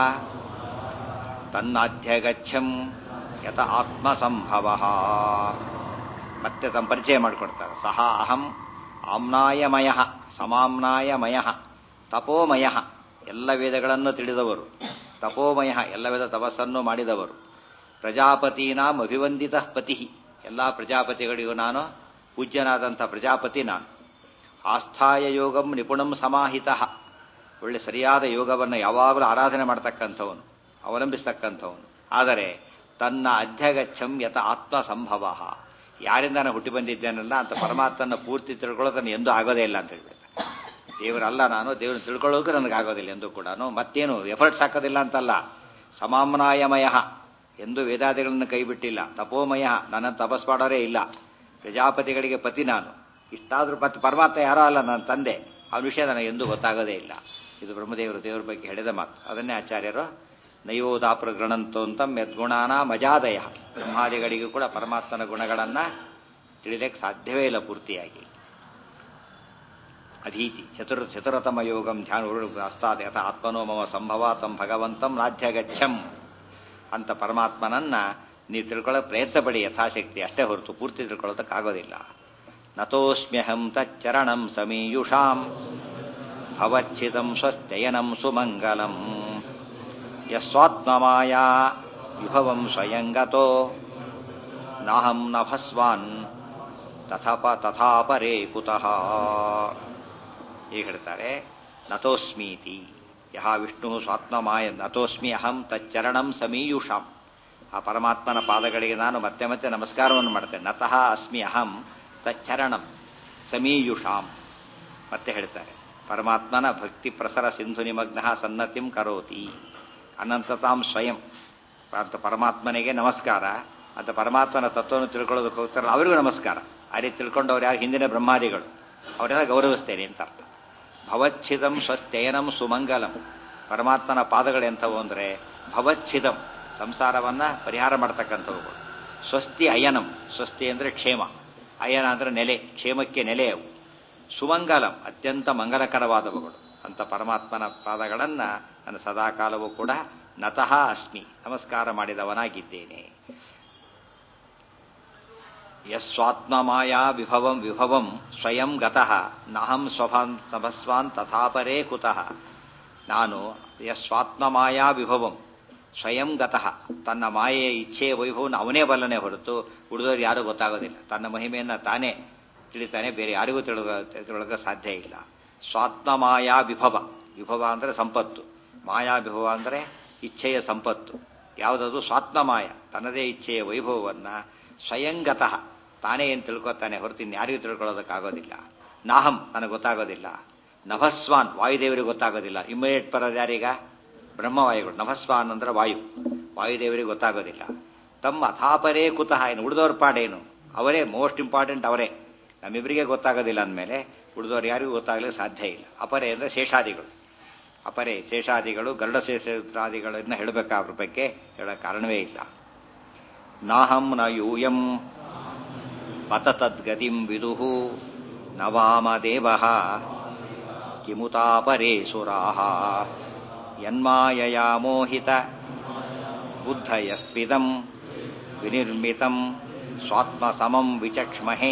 Speaker 1: ತನ್ನಾಧ್ಯಗಚ್ಚಂ ಯತ ಆತ್ಮಸಂಭವ ಮತ್ತೆ ತಮ್ಮ ಪರಿಚಯ ಮಾಡಿಕೊಡ್ತಾರೆ ಸಹ ಅಹಂ ಆಮ್ನಾಯಮಯ ಸಮಾಮ್ನಾಯಮಯ ತಪೋಮಯ ಎಲ್ಲ ವೇದಗಳನ್ನು ತಿಳಿದವರು ತಪೋಮಯ ಎಲ್ಲ ವೇದ ತಪಸ್ಸನ್ನು ಮಾಡಿದವರು ಪ್ರಜಾಪತೀನಾಂ ಅಭಿವಂದಿತ ಪತಿ ಎಲ್ಲ ಪ್ರಜಾಪತಿಗಳಿಗೂ ನಾನು ಪೂಜ್ಯನಾದಂಥ ಪ್ರಜಾಪತಿ ನಾನು ಆಸ್ಥಾಯ ಯೋಗಂ ನಿಪುಣಂ ಸಮಾಹಿತ ಒಳ್ಳೆ ಸರಿಯಾದ ಯೋಗವನ್ನು ಯಾವಾಗಲೂ ಆರಾಧನೆ ಮಾಡ್ತಕ್ಕಂಥವನು ಅವಲಂಬಿಸ್ತಕ್ಕಂಥವನು ಆದರೆ ತನ್ನ ಅಧ್ಯಗಚ್ಚಂ ಯತ ಆತ್ಮ ಸಂಭವ ಯಾರಿಂದ ನಾನು ಹುಟ್ಟಿ ಬಂದಿದ್ದೇನಲ್ಲ ಅಂತ ಪರಮಾತ್ಮನ ಪೂರ್ತಿ ತಿಳ್ಕೊಳ್ಳೋದನ್ನು ಎಂದೂ ಆಗೋದೇ ಇಲ್ಲ ಅಂತ ಹೇಳ್ಬಿಡ್ತಾರೆ ದೇವರಲ್ಲ ನಾನು ದೇವ್ರನ್ನ ತಿಳ್ಕೊಳ್ಳೋಕೆ ನನಗೆ ಆಗೋದಿಲ್ಲ ಎಂದು ಕೂಡ ಮತ್ತೇನು ಎಫರ್ಟ್ಸ್ ಹಾಕೋದಿಲ್ಲ ಅಂತಲ್ಲ ಸಮಾಮ್ನಾಯಮಯ ಎಂದು ವೇದಾದಿಗಳನ್ನು ಕೈಬಿಟ್ಟಿಲ್ಲ ತಪೋಮಯ ನನ್ನ ತಪಸ್ ಮಾಡೋರೇ ಇಲ್ಲ ಪ್ರಜಾಪತಿಗಳಿಗೆ ಪತಿ ನಾನು ಇಷ್ಟಾದ್ರೂ ಪತಿ ಪರಮಾತ್ಮ ಯಾರೋ ಅಲ್ಲ ನನ್ನ ತಂದೆ ಅವನ ವಿಷಯ ನನಗೆ ಎಂದೂ ಗೊತ್ತಾಗೋದೇ ಇಲ್ಲ ಇದು ಬ್ರಹ್ಮದೇವರು ದೇವರ ಬಗ್ಗೆ ಹೇಳಿದ ಮಾತು ಅದನ್ನೇ ಆಚಾರ್ಯರು ನಯೋದಾಪುರ ಗೃಣಂತೋಂತಂ ಯದ್ಗುಣಾನ ಮಜಾದಯ ಬ್ರಹ್ಮಾದಿಗಳಿಗೂ ಕೂಡ ಪರಮಾತ್ಮನ ಗುಣಗಳನ್ನ ತಿಳಿದಕ್ಕೆ ಸಾಧ್ಯವೇ ಇಲ್ಲ ಪೂರ್ತಿಯಾಗಿ ಅಧೀತಿ ಚತುರ್ ಚತುರತಮ ಯೋಗಂ ಧ್ಯಾನ ಅಸ್ತಾದ ಯಥ ಆತ್ಮನೋ ಮಮ ಸಂಭವ ತಂ ಭಗವಂತಂ ನಾಧ್ಯಗಚ್ಚಂ ಅಂತ ಪರಮಾತ್ಮನನ್ನ ನೀವು ತಿಳ್ಕೊಳ್ಳೋ ಪ್ರಯತ್ನ ಪಡಿ ಯಥಾಶಕ್ತಿ ಅಷ್ಟೇ ಹೊರತು ಪೂರ್ತಿ ತಿಳ್ಕೊಳ್ಳೋದಕ್ಕಾಗೋದಿಲ್ಲ ನತೋಸ್ಮ್ಯಹಂ ತಚ್ಚರಣಂ ಸಮೀಯುಷಾಂ ಭವಚ್ಛಿದಂ ಸ್ವಸ್ಥಯನಂ ಸುಮಂಗಲಂ ಯಸ್ವಾತ್ಮಮಾಯಾ ವಿಭವಂ ಸ್ವಯಂಗತೋ ನಾಹಂ ನ ಭಸ್ವಾನ್ ತಥಾಪ ತಥಾಪರೇ ಕುತಃ ಈಗ ಹೇಳ್ತಾರೆ ನತೋಸ್ಮೀತಿ ಯಹ ವಿಷ್ಣು ಸ್ವಾತ್ಮಮಾಯ ನತೋಸ್ಮಿ ಅಹಂ ತಚ್ಚರಣಂ ಸಮೀಯುಷಾಂ ಆ ಪರಮಾತ್ಮನ ಪಾದಗಳಿಗೆ ನಾನು ಮತ್ತೆ ಮತ್ತೆ ನಮಸ್ಕಾರವನ್ನು ಮಾಡ್ತೇನೆ ನತಃ ಅಸ್ಮಿ ಅಹಂ ತಚ್ಚರಣಂ ಸಮೀಯುಷಾಂ ಮತ್ತೆ ಹೇಳ್ತಾರೆ ಪರಮಾತ್ಮನ ಭಕ್ತಿ ಪ್ರಸರ ಸಿಂಧು ನಿಮಗ್ನ ಸನ್ನತಿಂ ಕರೋತಿ ಅನಂತತಾಂ ಸ್ವಯಂ ಅಂತ ಪರಮಾತ್ಮನಿಗೆ ನಮಸ್ಕಾರ ಅಂತ ಪರಮಾತ್ಮನ ತತ್ವವನ್ನು ತಿಳ್ಕೊಳ್ಳೋದಕ್ಕೆ ಹೋಗ್ತಾರಲ್ಲ ಅವರಿಗೂ ನಮಸ್ಕಾರ ಆ ರೀತಿ ತಿಳ್ಕೊಂಡವ್ರು ಯಾರು ಹಿಂದಿನ ಬ್ರಹ್ಮಾದಿಗಳು ಅವರೆಲ್ಲ ಗೌರವಿಸ್ತೇನೆ ಅಂತ ಅರ್ಥ ಭವಚ್ಛಿದಂ ಸ್ವಸ್ಥಯನಂ ಸುಮಂಗಲಂ ಪರಮಾತ್ಮನ ಪಾದಗಳು ಎಂಥವು ಅಂದರೆ ಭವಚ್ಛಿದಂ ಸಂಸಾರವನ್ನ ಪರಿಹಾರ ಮಾಡ್ತಕ್ಕಂಥವುಗಳು ಸ್ವಸ್ತಿ ಅಯನಂ ಸ್ವಸ್ತಿ ಅಂದರೆ ಕ್ಷೇಮ ಅಯನ ಅಂದರೆ ನೆಲೆ ಕ್ಷೇಮಕ್ಕೆ ನೆಲೆ ಅವು ಸುಮಂಗಲಂ ಅತ್ಯಂತ ಮಂಗಲಕರವಾದವುಗಳು ಅಂತ ಪರಮಾತ್ಮನ ಪಾದಗಳನ್ನ ನಾನು ಸದಾಕಾಲವೂ ಕೂಡ ನತಃ ಅಸ್ಮಿ ನಮಸ್ಕಾರ ಮಾಡಿದವನಾಗಿದ್ದೇನೆ ಯಸ್ವಾತ್ಮಮಾಯಾ ವಿಭವಂ ವಿಭವಂ ಸ್ವಯಂ ಗತಃ ನಹಂ ಸ್ವಭಾನ್ ತಪಸ್ವಾನ್ ತಥಾಪರೇ ಕುತಃ ನಾನು ಯಸ್ವಾತ್ಮಮಾಯಾ ವಿಭವಂ ಸ್ವಯಂ ಗತಃ ತನ್ನ ಮಾಯೆಯ ಇಚ್ಛೆಯ ವೈಭವವನ್ನು ಅವನೇ ಬಲ್ಲನೆ ಹೊರತು ಉಳಿದವರು ಯಾರೂ ಗೊತ್ತಾಗೋದಿಲ್ಲ ತನ್ನ ಮಹಿಮೆಯನ್ನು ತಾನೇ ತಿಳಿತಾನೆ ಬೇರೆ ಯಾರಿಗೂ ತಿಳಿದ ತಿಳಗ ಸಾಧ್ಯ ಇಲ್ಲ ಸ್ವಾತ್ಮಮಾಯಾ ವಿಭವ ವಿಭವ ಅಂದರೆ ಸಂಪತ್ತು ಮಾಯಾ ವಿಭವ ಅಂದರೆ ಇಚ್ಛೆಯ ಸಂಪತ್ತು ಯಾವುದದು ಸ್ವಾತ್ಮಮಾಯ ತನ್ನದೇ ಇಚ್ಛೆಯ ವೈಭವವನ್ನ ಸ್ವಯಂಗತಃ ತಾನೇ ಏನು ತಿಳ್ಕೊತಾನೆ ಹೊರತು ಯಾರಿಗೂ ತಿಳ್ಕೊಳ್ಳೋದಕ್ಕಾಗೋದಿಲ್ಲ ನಾಹಂ ನನಗೆ ಗೊತ್ತಾಗೋದಿಲ್ಲ ನಭಸ್ವಾನ್ ವಾಯುದೇವರಿಗೆ ಗೊತ್ತಾಗೋದಿಲ್ಲ ಇಮ್ಮಿಡಿಯೇಟ್ ಬರೋದು ಯಾರೀಗ ಬ್ರಹ್ಮವಾಯುಗಳು ನಭಸ್ವಾನ್ ಅಂದ್ರೆ ವಾಯು ವಾಯುದೇವರಿಗೆ ಗೊತ್ತಾಗೋದಿಲ್ಲ ತಮ್ಮ ಅಥಾಪರೇ ಕುತಃ ಏನು ಉಳಿದವ್ರ ಪಾಡೇನು ಅವರೇ ಮೋಸ್ಟ್ ಇಂಪಾರ್ಟೆಂಟ್ ಅವರೇ ನಮ್ಮಿಬ್ಬರಿಗೆ ಗೊತ್ತಾಗೋದಿಲ್ಲ ಅಂದಮೇಲೆ ಉಳಿದವ್ರು ಯಾರಿಗೂ ಗೊತ್ತಾಗಲಿಕ್ಕೆ ಸಾಧ್ಯ ಇಲ್ಲ ಅಪರೇ ಅಂದರೆ ಶೇಷಾದಿಗಳು ಅಪರೇ ಶೇಷಾದಿಗಳು ಗರುಡ ಶೇಷಾದಿಗಳನ್ನ ಹೇಳಬೇಕಾ ಅವ್ರ ಬಗ್ಗೆ ಹೇಳೋ ಕಾರಣವೇ ಇಲ್ಲ ನಾಹಂ ನ ಯೂಯಂ ಪತ ತದ್ಗತಿಂ ವಿದುಃ ನ ವಾಮದೇವಃ ಕಿಮುತಾಪರೇ ಸುರಾಃ ಯನ್ಮಾಯಯಾ ಮೋಹಿತ ಬುದ್ಧಯಸ್ಪಿದಂ ವಿನಿರ್ಮಿತಂ ಸ್ವಾತ್ಮಸಮಂ ವಿಚಕ್ಷ್ಮಹೇ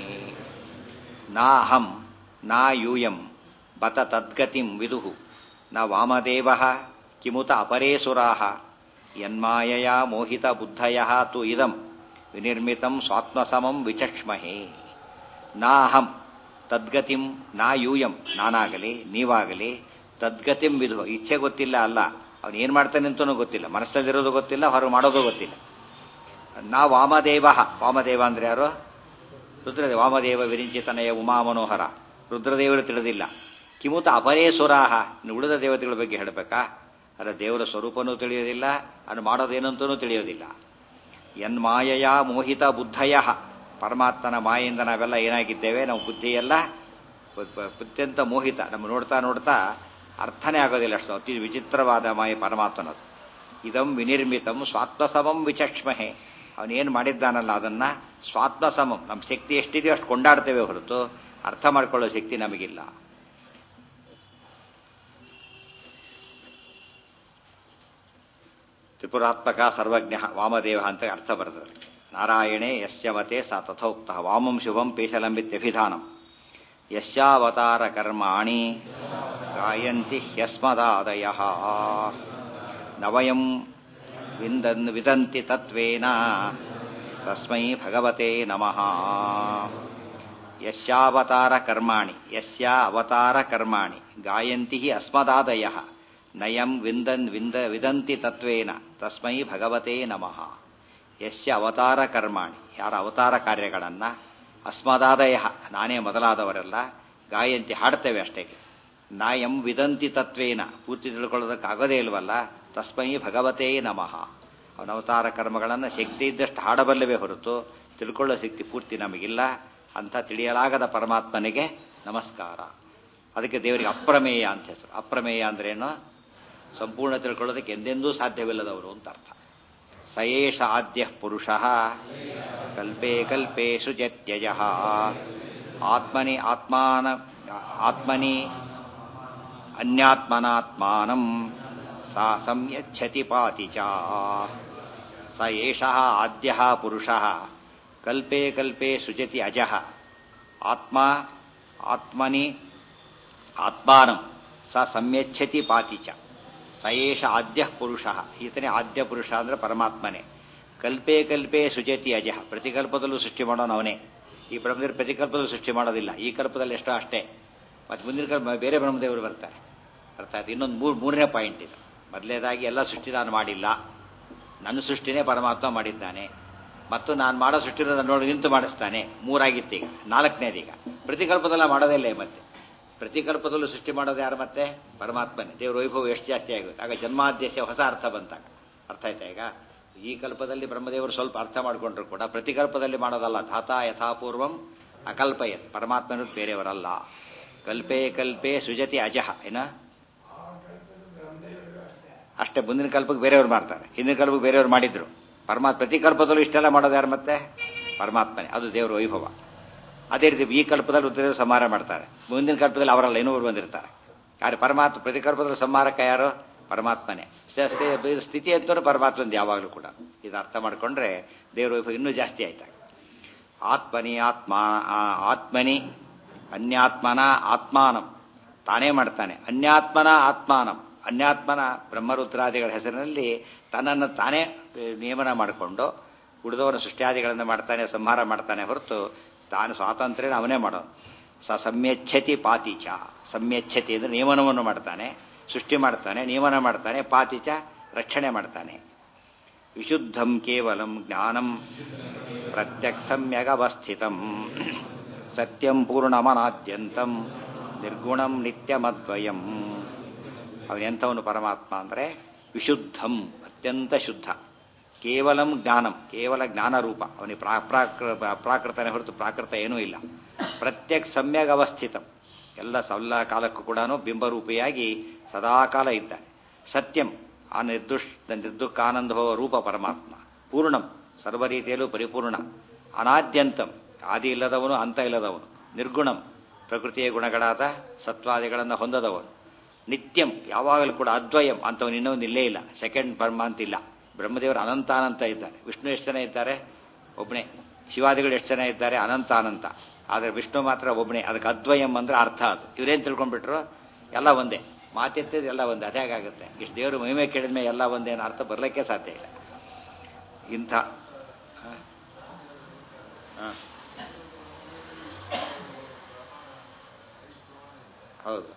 Speaker 1: ನಾಹಂ ನಾ ಯೂಯಂ ಬತ ತದ್ಗತಿಂ ವಿದುಃ ನ ವಾಮದೇವಃ ಕಿಮುತ ಅಪರೇ ಸುರಾಃ ಯನ್ಮಾಯಯಾ ಮೋಹಿತ ಬುದ್ಧಯಃ ತು ಇದಂ ವಿನಿರ್ಮಿತಂ ಸ್ವಾತ್ಮಸಮಂ ವಿಚಕ್ಷ್ಮಹೇ ನಾಹಂ ತದ್ಗತಿಂ ನಾ ಯೂಯಂ ನಾನಾಗಲಿ ನೀವಾಗಲಿ ತದ್ಗತಿಂ ವಿಧು ಇಚ್ಛೆ ಗೊತ್ತಿಲ್ಲ ಅಲ್ಲ ಅವನು ಏನು ಮಾಡ್ತಾನೆ ಅಂತನೂ ಗೊತ್ತಿಲ್ಲ ಮನಸ್ಸಲ್ಲಿರೋದು ಗೊತ್ತಿಲ್ಲ ಹೊರಗೆ ಮಾಡೋದು ಗೊತ್ತಿಲ್ಲ ನಾ ವಾಮದೇವ ವಾಮದೇವ ಅಂದ್ರೆ ಯಾರು ರುದ್ರದೇವ ವಾಮದೇವ ವಿರಿಂಚಿತನಯ ಉಮಾ ಮನೋಹರ ರುದ್ರದೇವರು ತಿಳಿದಿಲ್ಲ ಕಿಮುತ ಅಪರೇ ಸುರಾಹ ಇನ್ನು ಉಳಿದ ದೇವತೆಗಳ ಬಗ್ಗೆ ಹೇಳಬೇಕಾ ಅದರ ದೇವರ ಸ್ವರೂಪನೂ ತಿಳಿಯೋದಿಲ್ಲ ಅದು ಮಾಡೋದೇನಂತನೂ ತಿಳಿಯೋದಿಲ್ಲ ಯನ್ಮಾಯಯ ಮೋಹಿತ ಬುದ್ಧಯ ಪರಮಾತ್ಮನ ಮಾಯಿಂದ ನಾವೆಲ್ಲ ಏನಾಗಿದ್ದೇವೆ ನಾವು ಬುದ್ಧಿಯೆಲ್ಲ ಅತ್ಯಂತ ಮೋಹಿತ ನಮ್ಮ ನೋಡ್ತಾ ನೋಡ್ತಾ ಅರ್ಥನೇ ಆಗೋದಿಲ್ಲ ಅಷ್ಟು ಅತಿ ವಿಚಿತ್ರವಾದ ಮಾಯ ಪರಮಾತ್ಮನದು ಇದಂ ವಿನಿರ್ಮಿತಂ ಸ್ವಾತ್ಮಸಮಂ ವಿಚಕ್ಷ್ಮಹೆ ಅವನೇನು ಮಾಡಿದ್ದಾನಲ್ಲ ಅದನ್ನ ಸ್ವಾತ್ಮಸಮಂ ನಮ್ಮ ಶಕ್ತಿ ಎಷ್ಟಿದೆಯೋ ಅಷ್ಟು ಕೊಂಡಾಡ್ತೇವೆ ಹೊರತು ಅರ್ಥ ಮಾಡ್ಕೊಳ್ಳೋ ಶಕ್ತಿ ನಮಗಿಲ್ಲ ತ್ರಿಪುರಾತ್ಮಕ ಸರ್ವಜ್ಞ ವಾಮದೇವ ಅಂತ ಅರ್ಥ ಬರ್ತದೆ ನಾರಾಯಣೇ ಯಸ್ಯ ಮತೆ ಸ ತಥೋಕ್ತ ವಾಮಂ ಶುಭಂ ಪೇಶಲಂಬಿತ್ಯಭಿಧಾನಂ ಯಸ್ಯಾವತಾರ ಕರ್ಮಾಣಿ ಗಾಯಂತಿ ಹ್ಯಸ್ಮದಾದಯ ನವಯಂ ವಿಂದನ್ ವಿದಂತಿ ತತ್ವೇನ ತಸ್ಮೈ ಭಗವತೆ ನಮಃ ಯಸ್ಯಾವತಾರ ಕರ್ಮಾಣಿ ಯಸ್ಯ ಅವತಾರ ಕರ್ಮಾಣಿ ಗಾಯಂತಿ ಅಸ್ಮದಾದಯ ನಯಂ ವಿಂದನ್ ವಿಂದ ವಿದಂತಿ ತತ್ವೇನ ತಸ್ಮೈ ಭಗವತೆ ನಮಃ ಯಸ್ಯ ಅವತಾರ ಕರ್ಮಾಣಿ ಯಾರ ಅವತಾರ ಕಾರ್ಯಗಳನ್ನ ಅಸ್ಮದಾದಯ ನಾನೇ ಮೊದಲಾದವರೆಲ್ಲ ಗಾಯಂತಿ ಹಾಡ್ತೇವೆ ಅಷ್ಟೇ ನಾ ಎಂ ವಿದಂತಿ ತತ್ವೇನ ಪೂರ್ತಿ ತಿಳ್ಕೊಳ್ಳೋದಕ್ಕಾಗೋದೇ ಇಲ್ವಲ್ಲ ತಸ್ಮೈ ಭಗವತೇ ನಮಃ ಅವನ ಅವತಾರ ಕರ್ಮಗಳನ್ನು ಶಕ್ತಿ ಇದ್ದಷ್ಟು ಹಾಡಬಲ್ಲವೇ ಹೊರತು ತಿಳ್ಕೊಳ್ಳೋ ಶಕ್ತಿ ಪೂರ್ತಿ ನಮಗಿಲ್ಲ ಅಂತ ತಿಳಿಯಲಾಗದ ಪರಮಾತ್ಮನಿಗೆ ನಮಸ್ಕಾರ ಅದಕ್ಕೆ ದೇವರಿಗೆ ಅಪ್ರಮೇಯ ಅಂತ ಹೆಸರು ಅಪ್ರಮೇಯ ಅಂದ್ರೇನು ಸಂಪೂರ್ಣ ತಿಳ್ಕೊಳ್ಳೋದಕ್ಕೆ ಎಂದೆಂದೂ ಸಾಧ್ಯವಿಲ್ಲದವರು ಅಂತ ಅರ್ಥ ಸಯೇಷ ಆದ್ಯ ಪುರುಷ ಕಲ್ಪೇ ಕಲ್ಪೇ ಸುಜತ್ಯಜ ಆತ್ಮನಿ ಆತ್ಮಾನ ಆತ್ಮನಿ ಅನ್ಯಾತ್ಮನಾತ್ಮಾನಂ ಸಾ ಸಂಯಚ್ಛತಿ ಪಾತಿ ಚ ಸ ಏಷ ಆದ್ಯ ಪುರುಷ ಕಲ್ಪೇ ಕಲ್ಪೇ ಸುಜತಿ ಅಜಃ ಆತ್ಮ ಆತ್ಮನಿ ಆತ್ಮಾನಂ ಸ ಸಂಯಚ್ಛತಿ ಪಾತಿ ಚ ಸ ಏಷ ಆದ್ಯ ಪುರುಷ ಈತನೇ ಆದ್ಯ ಪುರುಷ ಅಂದ್ರೆ ಪರಮಾತ್ಮನೇ ಕಲ್ಪೇ ಕಲ್ಪೇ ಸುಜತಿ ಅಜಃ ಪ್ರತಿಕಲ್ಪದಲ್ಲೂ ಸೃಷ್ಟಿ ಮಾಡೋನು ಅವನೇ ಈ ಬ್ರಹ್ಮದೇವರು ಪ್ರತಿಕಲ್ಪದಲ್ಲೂ ಸೃಷ್ಟಿ ಮಾಡೋದಿಲ್ಲ ಈ ಕಲ್ಪದಲ್ಲಿ ಎಷ್ಟೋ ಅಷ್ಟೇ ಮತ್ತೆ ಮುಂದಿನ ಕಲ್ಪ ಬೇರೆ ಬ್ರಹ್ಮದೇವರು ಬರ್ತಾರೆ ಅರ್ಥ ಆಯ್ತು ಇನ್ನೊಂದು ಮೂರು ಮೂರನೇ ಪಾಯಿಂಟ್ ಇದು ಮೊದಲೇದಾಗಿ ಎಲ್ಲ ಸೃಷ್ಟಿ ನಾನು ಮಾಡಿಲ್ಲ ನನ್ನ ಸೃಷ್ಟಿನೇ ಪರಮಾತ್ಮ ಮಾಡಿದ್ದಾನೆ ಮತ್ತು ನಾನು ಮಾಡೋ ಸೃಷ್ಟಿನ ನೋಡಿ ನಿಂತು ಮಾಡಿಸ್ತಾನೆ ಮೂರಾಗಿತ್ತು ಈಗ ನಾಲ್ಕನೇದೀಗ ಪ್ರತಿಕಲ್ಪದಲ್ಲ ಮಾಡೋದಿಲ್ಲ ಮತ್ತೆ ಪ್ರತಿಕಲ್ಪದಲ್ಲೂ ಸೃಷ್ಟಿ ಮಾಡೋದು ಯಾರು ಮತ್ತೆ ಪರಮಾತ್ಮನೇ ದೇವ್ರ ವೈಭವ ಎಷ್ಟು ಜಾಸ್ತಿ ಆಗುತ್ತೆ ಆಗ ಜನ್ಮಾದ್ಯಶ ಹೊಸ ಅರ್ಥ ಬಂತಾಗ ಅರ್ಥ ಆಯ್ತಾ ಈಗ ಈ ಕಲ್ಪದಲ್ಲಿ ಬ್ರಹ್ಮದೇವರು ಸ್ವಲ್ಪ ಅರ್ಥ ಮಾಡಿಕೊಂಡ್ರು ಕೂಡ ಪ್ರತಿಕಲ್ಪದಲ್ಲಿ ಮಾಡೋದಲ್ಲ ಧಾತಾ ಯಥಾಪೂರ್ವಂ ಅಕಲ್ಪಯತ್ ಪರಮಾತ್ಮನು ಬೇರೆಯವರಲ್ಲ ಕಲ್ಪೇ ಕಲ್ಪೇ ಸುಜತಿ ಅಜಹ ಏನ ಅಷ್ಟೇ ಮುಂದಿನ ಕಲ್ಪಕ್ಕೆ ಬೇರೆಯವ್ರು ಮಾಡ್ತಾರೆ ಹಿಂದಿನ ಕಲ್ಪಕ್ಕೆ ಬೇರೆಯವ್ರು ಮಾಡಿದ್ರು ಪರಮಾತ್ಮ ಪ್ರತಿ ಕಲ್ಪದಲ್ಲೂ ಇಷ್ಟೆಲ್ಲ ಮಾಡೋದು ಯಾರು ಮತ್ತೆ ಪರಮಾತ್ಮನೇ ಅದು ದೇವರ ವೈಭವ ಅದೇ ರೀತಿ ಈ ಕಲ್ಪದಲ್ಲಿ ರುದ್ರದೇವರು ಸಂಹಾರ ಮಾಡ್ತಾರೆ ಮುಂದಿನ ಕಲ್ಪದಲ್ಲಿ ಅವರಲ್ಲ ಇನ್ನೊಬ್ರು ಬಂದಿರ್ತಾರೆ ಯಾರು ಪರಮಾತ್ಮ ಪ್ರತಿ ಕಲ್ಪದಲ್ಲಿ ಸಂಹಾರಕ ಯಾರು ಪರಮಾತ್ಮನೇ ಸ್ಥಿತಿ ಅಂತೂ ಪರಮಾತ್ಮಂದು ಯಾವಾಗಲೂ ಕೂಡ ಇದು ಅರ್ಥ ಮಾಡಿಕೊಂಡ್ರೆ ದೇವರ ವೈಭವ ಇನ್ನೂ ಜಾಸ್ತಿ ಆಯ್ತಾಗ ಆತ್ಮನಿ ಆತ್ಮ ಆತ್ಮನಿ ಅನ್ಯಾತ್ಮನ ಆತ್ಮಾನಂ ತಾನೇ ಮಾಡ್ತಾನೆ ಅನ್ಯಾತ್ಮನ ಆತ್ಮಾನಂ ಅನ್ಯಾತ್ಮನ ಬ್ರಹ್ಮರುದ್ರಾದಿಗಳ ಹೆಸರಿನಲ್ಲಿ ತನ್ನನ್ನು ತಾನೇ ನಿಯಮನ ಮಾಡಿಕೊಂಡು ಉಳಿದವರ ಸೃಷ್ಟಿಯಾದಿಗಳನ್ನು ಮಾಡ್ತಾನೆ ಸಂಹಾರ ಮಾಡ್ತಾನೆ ಹೊರತು ತಾನು ಸ್ವಾತಂತ್ರ್ಯ ಅವನೇ ಮಾಡೋನು ಸ ಸಮ್ಯಚ್ಛತಿ ಪಾತಿಚ ಸಮ್ಯಚ್ಛತಿ ಅಂದರೆ ನಿಯಮನವನ್ನು ಮಾಡ್ತಾನೆ ಸೃಷ್ಟಿ ಮಾಡ್ತಾನೆ ನಿಯಮನ ಮಾಡ್ತಾನೆ ಪಾತಿಚ ರಕ್ಷಣೆ ಮಾಡ್ತಾನೆ ವಿಶುದ್ಧಂ ಕೇವಲಂ ಜ್ಞಾನಂ ಪ್ರತ್ಯಕ್ ಸಮ್ಯಗವಸ್ಥಿತಂ ಸತ್ಯಂ ಪೂರ್ಣಮನಾದ್ಯಂತಂ ನಿರ್ಗುಣಂ ನಿತ್ಯಮದ್ವಯಂ ಅವನೆಂಥವನು ಪರಮಾತ್ಮ ಅಂದರೆ ವಿಶುದ್ಧಂ ಅತ್ಯಂತ ಶುದ್ಧ ಕೇವಲಂ ಜ್ಞಾನಂ ಕೇವಲ ಜ್ಞಾನ ರೂಪ ಅವನಿಗೆ ಪ್ರಾ ಅಪ್ರಾಕೃತನೇ ಹೊರತು ಪ್ರಾಕೃತ ಏನೂ ಇಲ್ಲ ಪ್ರತ್ಯಕ್ ಸಮ್ಯಗ್ ಅವಸ್ಥಿತಂ ಎಲ್ಲ ಎಲ್ಲ ಕಾಲಕ್ಕೂ ಕೂಡ ಬಿಂಬರೂಪಿಯಾಗಿ ಸದಾಕಾಲ ಇದ್ದಾನೆ ಸತ್ಯಂ ಆ ನಿರ್ದುಷ್ ನಿರ್ದುಃಖಾನಂದೋ ರೂಪ ಪರಮಾತ್ಮ ಪೂರ್ಣಂ ಸರ್ವ ರೀತಿಯಲ್ಲೂ ಪರಿಪೂರ್ಣ ಅನಾದ್ಯಂತಂ ಆದಿ ಇಲ್ಲದವನು ಅಂತ ಇಲ್ಲದವನು ನಿರ್ಗುಣಂ ಪ್ರಕೃತಿಯ ಗುಣಗಳಾದ ಸತ್ವಾದಿಗಳನ್ನು ಹೊಂದದವನು ನಿತ್ಯಂ ಯಾವಾಗಲೂ ಕೂಡ ಅದ್ವಯಂ ಅಂತವನು ಇನ್ನೊಂದು ಇಲ್ಲೇ ಇಲ್ಲ ಸೆಕೆಂಡ್ ಪರ್ಮ ಅಂತಿಲ್ಲ ಬ್ರಹ್ಮದೇವರು ಅನಂತ ಅನಂತ ಇದ್ದಾರೆ ವಿಷ್ಣು ಎಷ್ಟು ಜನ ಇದ್ದಾರೆ ಒಬ್ಬನೇ ಶಿವಾದಿಗಳು ಎಷ್ಟು ಜನ ಇದ್ದಾರೆ ಅನಂತ ಅನಂತ ಆದರೆ ವಿಷ್ಣು ಮಾತ್ರ ಒಬ್ಬನೇ ಅದಕ್ಕೆ ಅದ್ವಯಂ ಅಂದ್ರೆ ಅರ್ಥ ಅದು ಇವರೇನು ತಿಳ್ಕೊಂಡ್ಬಿಟ್ರು ಎಲ್ಲ ಒಂದೇ ಮಾತೆತ್ತಿದ ಎಲ್ಲ ಒಂದೇ ಅದೇ ಆಗುತ್ತೆ ಇಷ್ಟು ದೇವರು ಮಹಿಮೆ ಕೇಳಿದ್ಮೇಲೆ ಎಲ್ಲ ಒಂದೇ ಅನ್ನೋ ಅರ್ಥ ಬರಲಿಕ್ಕೆ ಸಾಧ್ಯ ಇಲ್ಲ ಇಂಥ ಹ? ಹ. ಹೌದು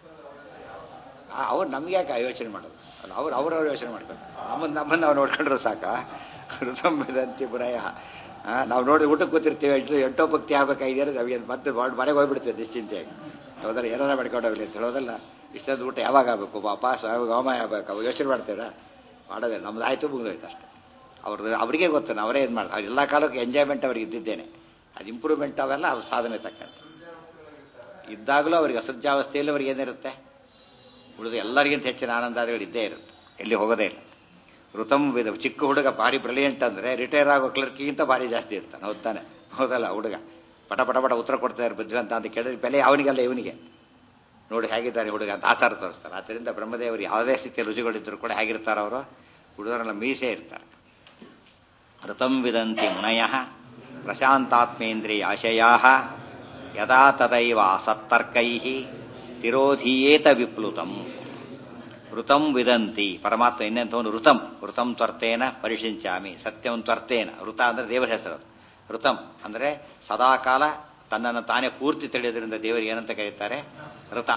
Speaker 1: ಅವ್ರು ನಮ್ಗೆ ಯಾಕೆ ಯೋಚನೆ ಮಾಡೋದು ಅಲ್ಲ ಅವ್ರು ಅವ್ರವ್ರು ಯೋಚನೆ ಮಾಡ್ಕೊಂಡು ನಮ್ಮನ್ನು ನಮ್ಮನ್ನು ನಾವು ನೋಡ್ಕೊಂಡ್ರೆ ಸಾಕ ಋತಂಬದಂತಿ ಬುರಾಯ ನಾವು ನೋಡಿ ಊಟಕ್ಕೆ ಕೂತಿರ್ತೀವಿ ಎಂಟು ಎಂಟೋ ಭಕ್ತಿ ಆಗ್ಬೇಕಾಗಿದ್ದಾರೆ ನಮಗೆ ಮತ್ತೆ ಮಾಡಿ ಮನೆಗೆ ಹೋಗ್ಬಿಡ್ತೀವಿ ನಿಶ್ಚಿಂತೆಯಾಗಿ ಹೌದಲ್ಲ ಏನಾರ ಮಾಡ್ಕೊಂಡು ಹೋಗ್ಲಿ ಅಂತ ಹೇಳೋದಲ್ಲ ಇಷ್ಟೊಂದು ಊಟ ಯಾವಾಗ ಆಗಬೇಕು ವಾಪಾಸ್ ಗೋಮಾಯ ಆಗಬೇಕು ಅವಾಗ ಯೋಚನೆ ಮಾಡ್ತೀರಾ ಮಾಡೋದೇ ನಮ್ದು ಆಯ್ತು ಮುಗಿದೋಯ್ತು ಅಷ್ಟೇ ಅವ್ರದ್ದು ಅವರಿಗೆ ಗೊತ್ತು ನಾವು ಅವರೇ ಇದು ಮಾಡ್ತಾರೆ ಎಲ್ಲ ಕಾಲಕ್ಕೆ ಎಂಜಾಯ್ಮೆಂಟ್ ಅವ್ರಿಗೆ ಇದ್ದಿದ್ದೇನೆ ಅದು ಇಂಪ್ರೂವ್ಮೆಂಟ್ ಅವೆಲ್ಲ ಅವ್ರ ಸಾಧನೆ ತಕ್ಕಂತೆ ಇದ್ದಾಗಲೂ ಅವರಿಗೆ ಅಸಜ್ಜಾವಸ್ಥೆಯಲ್ಲಿ ಅವ್ರಿಗೆ ಏನಿರುತ್ತೆ ಉಳಿದು ಎಲ್ಲರಿಗಿಂತ ಹೆಚ್ಚಿನ ಆನಂದಾದಿಗಳು ಇದ್ದೇ ಇರುತ್ತೆ ಎಲ್ಲಿ ಹೋಗೋದೇ ಇಲ್ಲ ಋತಮ್ ವಿಧ ಚಿಕ್ಕ ಹುಡುಗ ಭಾರಿ ಬ್ರಿಲಿಯಂಟ್ ಅಂದರೆ ರಿಟೈರ್ ಆಗೋ ಕ್ಲರ್ಕಿಗಿಂತ ಭಾರಿ ಜಾಸ್ತಿ ಇರ್ತಾನೆ ಹೌದಾನೆ ಹೌದಲ್ಲ ಹುಡುಗ ಪಟ ಪಟ ಪಟ ಉತ್ತರ ಕೊಡ್ತಾರೆ ಬುದ್ಧಿವಂತ ಅಂತ ಕೇಳಿದ್ರೆ ಬೆಲೆ ಅವನಿಗಲ್ಲ ಇವನಿಗೆ ನೋಡಿ ಹೇಗಿದ್ದಾರೆ ಹುಡುಗ ಅಂತ ಆಚಾರ ತೋರಿಸ್ತಾರೆ ಆದ್ದರಿಂದ ಬ್ರಹ್ಮದೇವರು ಯಾವುದೇ ಸ್ಥಿತಿಯ ರುಚಿಗಳಿದ್ದರೂ ಕೂಡ ಹೇಗಿರ್ತಾರೆ ಅವರು ಹುಡುಗರೆಲ್ಲ ಮೀಸೆ ಇರ್ತಾರೆ ಋತಂ ವಿದಂತಿ ಮುನಯ ಪ್ರಶಾಂತಾತ್ಮೇಂದ್ರಿಯ ಆಶಯಾ ಯದಾ ತದೈವ ಸತ್ತರ್ಕೈ ತಿರೋಧೀಯೇತ ವಿಪ್ಲುತಂ ಋತಂ ವಿದಂತಿ ಪರಮಾತ್ಮ ಇನ್ನೆಂಥವನು ಋತಂ ಋತಂ ತ್ವರ್ತೇನ ಪರಿಶಿಂಚಾಮಿ ಸತ್ಯಂ ತ್ವರ್ತೇನ ಋತ ಅಂದರೆ ದೇವರ ಹೆಸರು ಋತಂ ಅಂದರೆ ಸದಾಕಾಲ ತನ್ನನ್ನು ತಾನೇ ಪೂರ್ತಿ ತಿಳಿಯೋದ್ರಿಂದ ದೇವರಿಗೆ ಏನಂತ ಕರೀತಾರೆ ಋತ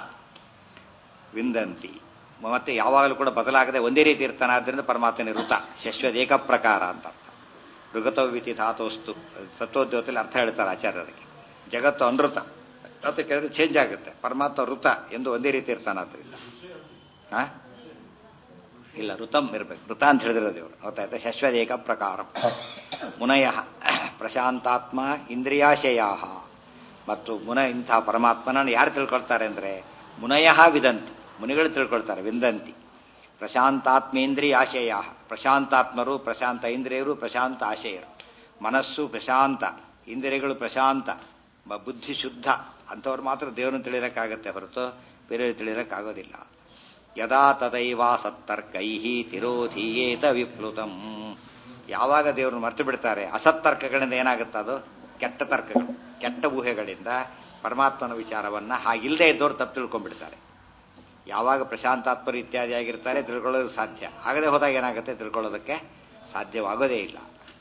Speaker 1: ವಿಂದಂತಿ ಮತ್ತೆ ಯಾವಾಗಲೂ ಕೂಡ ಬದಲಾಗದೆ ಒಂದೇ ರೀತಿ ಇರ್ತಾನೆ ಆದ್ದರಿಂದ ಪರಮಾತ್ಮನ ಋತ ಶಶ್ವದೇಕ ಪ್ರಕಾರ ಅಂತ ಅರ್ಥ ಋಗತವಿತಿ ಧಾತೋಸ್ತು ತತ್ವೋದ್ಯೋಗದಲ್ಲಿ ಅರ್ಥ ಹೇಳ್ತಾರೆ ಆಚಾರ್ಯರಿಗೆ ಜಗತ್ತು ಅನೃತ ಅಂತ ಕೇಳಿದ್ರೆ ಚೇಂಜ್ ಆಗುತ್ತೆ ಪರಮಾತ್ಮ ಋತ ಎಂದು ಒಂದೇ ರೀತಿ ಇರ್ತಾನೆ ಆದ್ದರಿಂದ ಹಾ ಇಲ್ಲ ಋತಂ ಇರಬೇಕು ಋತ ಅಂತ ಹೇಳಿದಿರೋದು ಇವರು ಗೊತ್ತಾಯ್ತಾ ಶಶ್ವದೇಕ ಪ್ರಕಾರ ಮುನಯ ಪ್ರಶಾಂತಾತ್ಮ ಇಂದ್ರಿಯಾಶಯ ಮತ್ತು ಮುನ ಇಂಥ ಪರಮಾತ್ಮನನ್ನು ಯಾರು ತಿಳ್ಕೊಳ್ತಾರೆ ಅಂದರೆ ಮುನಯ ವಿದಂತಿ ಮುನಿಗಳು ತಿಳ್ಕೊಳ್ತಾರೆ ವಿಂದಂತಿ ಪ್ರಶಾಂತಾತ್ಮೇಂದ್ರಿಯಾಶಯ ಪ್ರಶಾಂತಾತ್ಮರು ಪ್ರಶಾಂತ ಇಂದ್ರಿಯರು ಪ್ರಶಾಂತ ಆಶಯರು ಮನಸ್ಸು ಪ್ರಶಾಂತ ಇಂದ್ರಿಯಗಳು ಪ್ರಶಾಂತ ಬುದ್ಧಿ ಶುದ್ಧ ಅಂಥವ್ರು ಮಾತ್ರ ದೇವರನ್ನು ತಿಳಿಯೋಕ್ಕಾಗತ್ತೆ ಹೊರತು ಬೇರೆ ತಿಳಿಯೋಕ್ಕಾಗೋದಿಲ್ಲ ಯದಾ ತದೈವ ಸತ್ತರ್ಕೈ ತಿರೋಧೀಯೇತ ವಿಪ್ಲುತಂ ಯಾವಾಗ ದೇವರನ್ನು ಮರ್ತು ಬಿಡ್ತಾರೆ ಅಸತ್ತರ್ಕಗಳಿಂದ ಏನಾಗುತ್ತೆ ಅದು ಕೆಟ್ಟ ತರ್ಕಗಳು ಕೆಟ್ಟ ಊಹೆಗಳಿಂದ ಪರಮಾತ್ಮನ ವಿಚಾರವನ್ನ ಹಾಗಿಲ್ಲದೆ ಇದ್ದವ್ರು ತಪ್ಪು ತಿಳ್ಕೊಂಡ್ಬಿಡ್ತಾರೆ ಯಾವಾಗ ಪ್ರಶಾಂತಾತ್ಮರು ಇತ್ಯಾದಿ ಆಗಿರ್ತಾರೆ ತಿಳ್ಕೊಳ್ಳೋದು ಸಾಧ್ಯ ಆಗದೆ ಹೋದಾಗ ಏನಾಗುತ್ತೆ ತಿಳ್ಕೊಳ್ಳೋದಕ್ಕೆ ಸಾಧ್ಯವಾಗೋದೇ ಇಲ್ಲ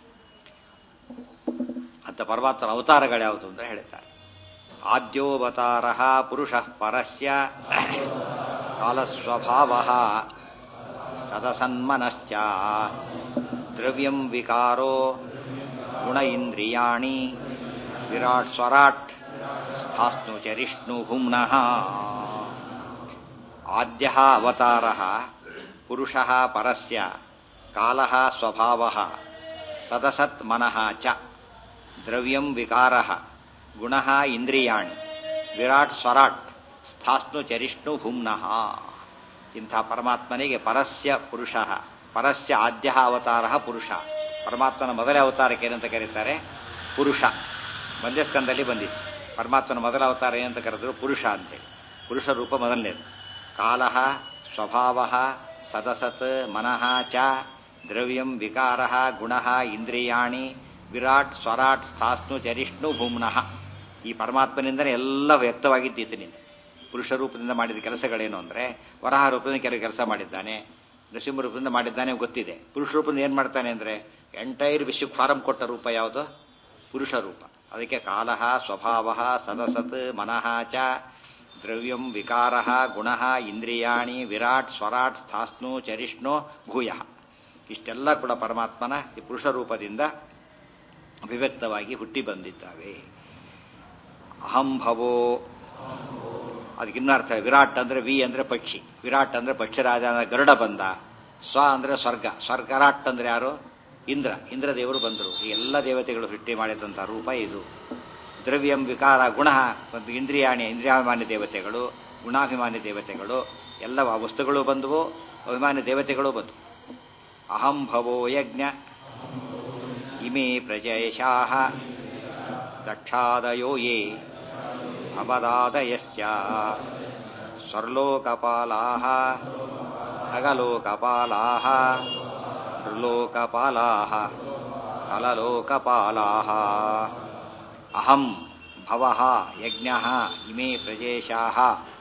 Speaker 1: ಅಂತ ಪರಮಾತ್ಮನ ಅವತಾರಗಳು ಯಾವುದು ಅಂತ ಹೇಳ್ತಾರೆ ಆದ್ಯೋವತಾರ ಪುರುಷ ಪರಸ್ಯ ಕಾಲಸ್ವಭಾವ ಸದಸನ್ಮನಶ್ಚ ದ್ರವ್ಯಂ ವಿಕಾರೋ ಗುಣ ಇಂದ್ರಿಯಾಣಿ ವಿರಾಟ್ ಸ್ವರಾಟ್ ಸ್ಥಾಸ್ನು ಚರಿಷ್ಣು ಹುಮ್ನಃ ಆದ್ಯ ಅವತಾರ ಪುರುಷ ಪರಸ್ಯ ಕಾಲ ಸ್ವಭಾವ ಸದಸತ್ ಮನಃ ಚ ದ್ರವ್ಯಂ ವಿಕಾರ ಗುಣ ಇಂದ್ರಿಯಾಣಿ ವಿರಾಟ್ ಸ್ವರಾಟ್ ಸ್ಥಾಸ್ನು ಚರಿಷ್ಣು ಹುಮ್ನಃ ಇಂಥ ಪರಮಾತ್ಮನಿಗೆ ಪರಸ್ಯ ಪುರುಷ ಪರಸ್ಯ ಆದ್ಯ ಅವತಾರ ಪುರುಷ ಪರಮಾತ್ಮನ ಮೊದಲ ಅವತಾರಕ್ಕೆ ಏನಂತ ಕರೀತಾರೆ ಪುರುಷ ಮಧ್ಯಸ್ಕಂದಲ್ಲಿ ಬಂದಿತ್ತು ಪರಮಾತ್ಮನ ಮೊದಲ ಅವತಾರ ಏನಂತ ಕರೆದ್ರು ಪುರುಷ ಅಂತೇಳಿ ಪುರುಷ ರೂಪ ಮೊದಲನೇದು ಕಾಲ ಸ್ವಭಾವ ಸದಸತ್ ಮನಃ ಚ ದ್ರವ್ಯಂ ವಿಕಾರ ಗುಣ ಇಂದ್ರಿಯಾಣಿ ವಿರಾಟ್ ಸ್ವರಾಟ್ ಸ್ಥಾಸ್ನು ಚರಿಷ್ಣು ಭೂಮ್ನಃ ಈ ಪರಮಾತ್ಮನಿಂದಲೇ ಎಲ್ಲ ವ್ಯಕ್ತವಾಗಿದ್ದೀತನಿಂದ ಪುರುಷ ರೂಪದಿಂದ ಮಾಡಿದ ಕೆಲಸಗಳೇನು ಅಂದರೆ ವರಹ ರೂಪದಿಂದ ಕೆಲವು ಕೆಲಸ ಮಾಡಿದ್ದಾನೆ ನರಸಿಂಹ ರೂಪದಿಂದ ಮಾಡಿದ್ದಾನೆ ಗೊತ್ತಿದೆ ಪುರುಷ ರೂಪದಿಂದ ಏನು ಮಾಡ್ತಾನೆ ಅಂದರೆ ಎಂಟೈರ್ ವಿಶ್ವಕ್ಕೆ ಫಾರಂ ಕೊಟ್ಟ ರೂಪ ಯಾವುದು ಪುರುಷ ರೂಪ ಅದಕ್ಕೆ ಕಾಲ ಸ್ವಭಾವ ಸದಸತ್ ಮನಃ ಚ ದ್ರವ್ಯಂ ವಿಕಾರ ಗುಣ ಇಂದ್ರಿಯಾಣಿ ವಿರಾಟ್ ಸ್ವರಾಟ್ ಸ್ಥಾಸ್ನು ಚರಿಷ್ಣು ಭೂಯ ಇಷ್ಟೆಲ್ಲ ಕೂಡ ಪರಮಾತ್ಮನ ಈ ಪುರುಷ ರೂಪದಿಂದ ಅಭಿವ್ಯಕ್ತವಾಗಿ ಹುಟ್ಟಿ ಬಂದಿದ್ದಾವೆ ಅಹಂಭವೋ ಅದಕ್ಕೆ ಇನ್ನೂ ಅರ್ಥ ವಿರಾಟ್ ಅಂದ್ರೆ ವಿ ಅಂದ್ರೆ ಪಕ್ಷಿ ವಿರಾಟ್ ಅಂದ್ರೆ ಪಕ್ಷಿರಾಜ ಅಂದ್ರೆ ಗರುಡ ಬಂದ ಸ್ವ ಅಂದ್ರೆ ಸ್ವರ್ಗ ಸ್ವರ್ಗರಾಟ್ ಅಂದ್ರೆ ಯಾರು ಇಂದ್ರ ಇಂದ್ರ ದೇವರು ಬಂದರು ಈ ಎಲ್ಲ ದೇವತೆಗಳು ಸೃಷ್ಟಿ ಮಾಡಿದಂಥ ರೂಪ ಇದು ದ್ರವ್ಯಂ ವಿಕಾರ ಗುಣ ಮತ್ತು ಇಂದ್ರಿಯಾಣಿ ಇಂದ್ರಿಯಾಭಿಮಾನಿ ದೇವತೆಗಳು ಗುಣಾಭಿಮಾನಿ ದೇವತೆಗಳು ಎಲ್ಲ ಆ ವಸ್ತುಗಳು ಬಂದವು ಅಭಿಮಾನಿ ದೇವತೆಗಳು ಬಂದವು ಅಹಂ ಭವೋ ಯಜ್ಞ ಇಮೇ ಪ್ರಜಯಶಾಹ ದಕ್ಷಾದಯೋ ಯೇ ಭವದಾದಯಶ್ಚ ಸ್ವರ್ಲೋಕಪಾಲಾಹ ಖಗಲೋಕಪಾಲಾಹ ನೃಲೋಕಪಾಲಾಹ ಕಲಲೋಕಪಾಲಾಹ ಅಹಂ ಭವಃ ಯಜ್ಞಃ ಇಮೇ ಪ್ರಜೇಶಾಃ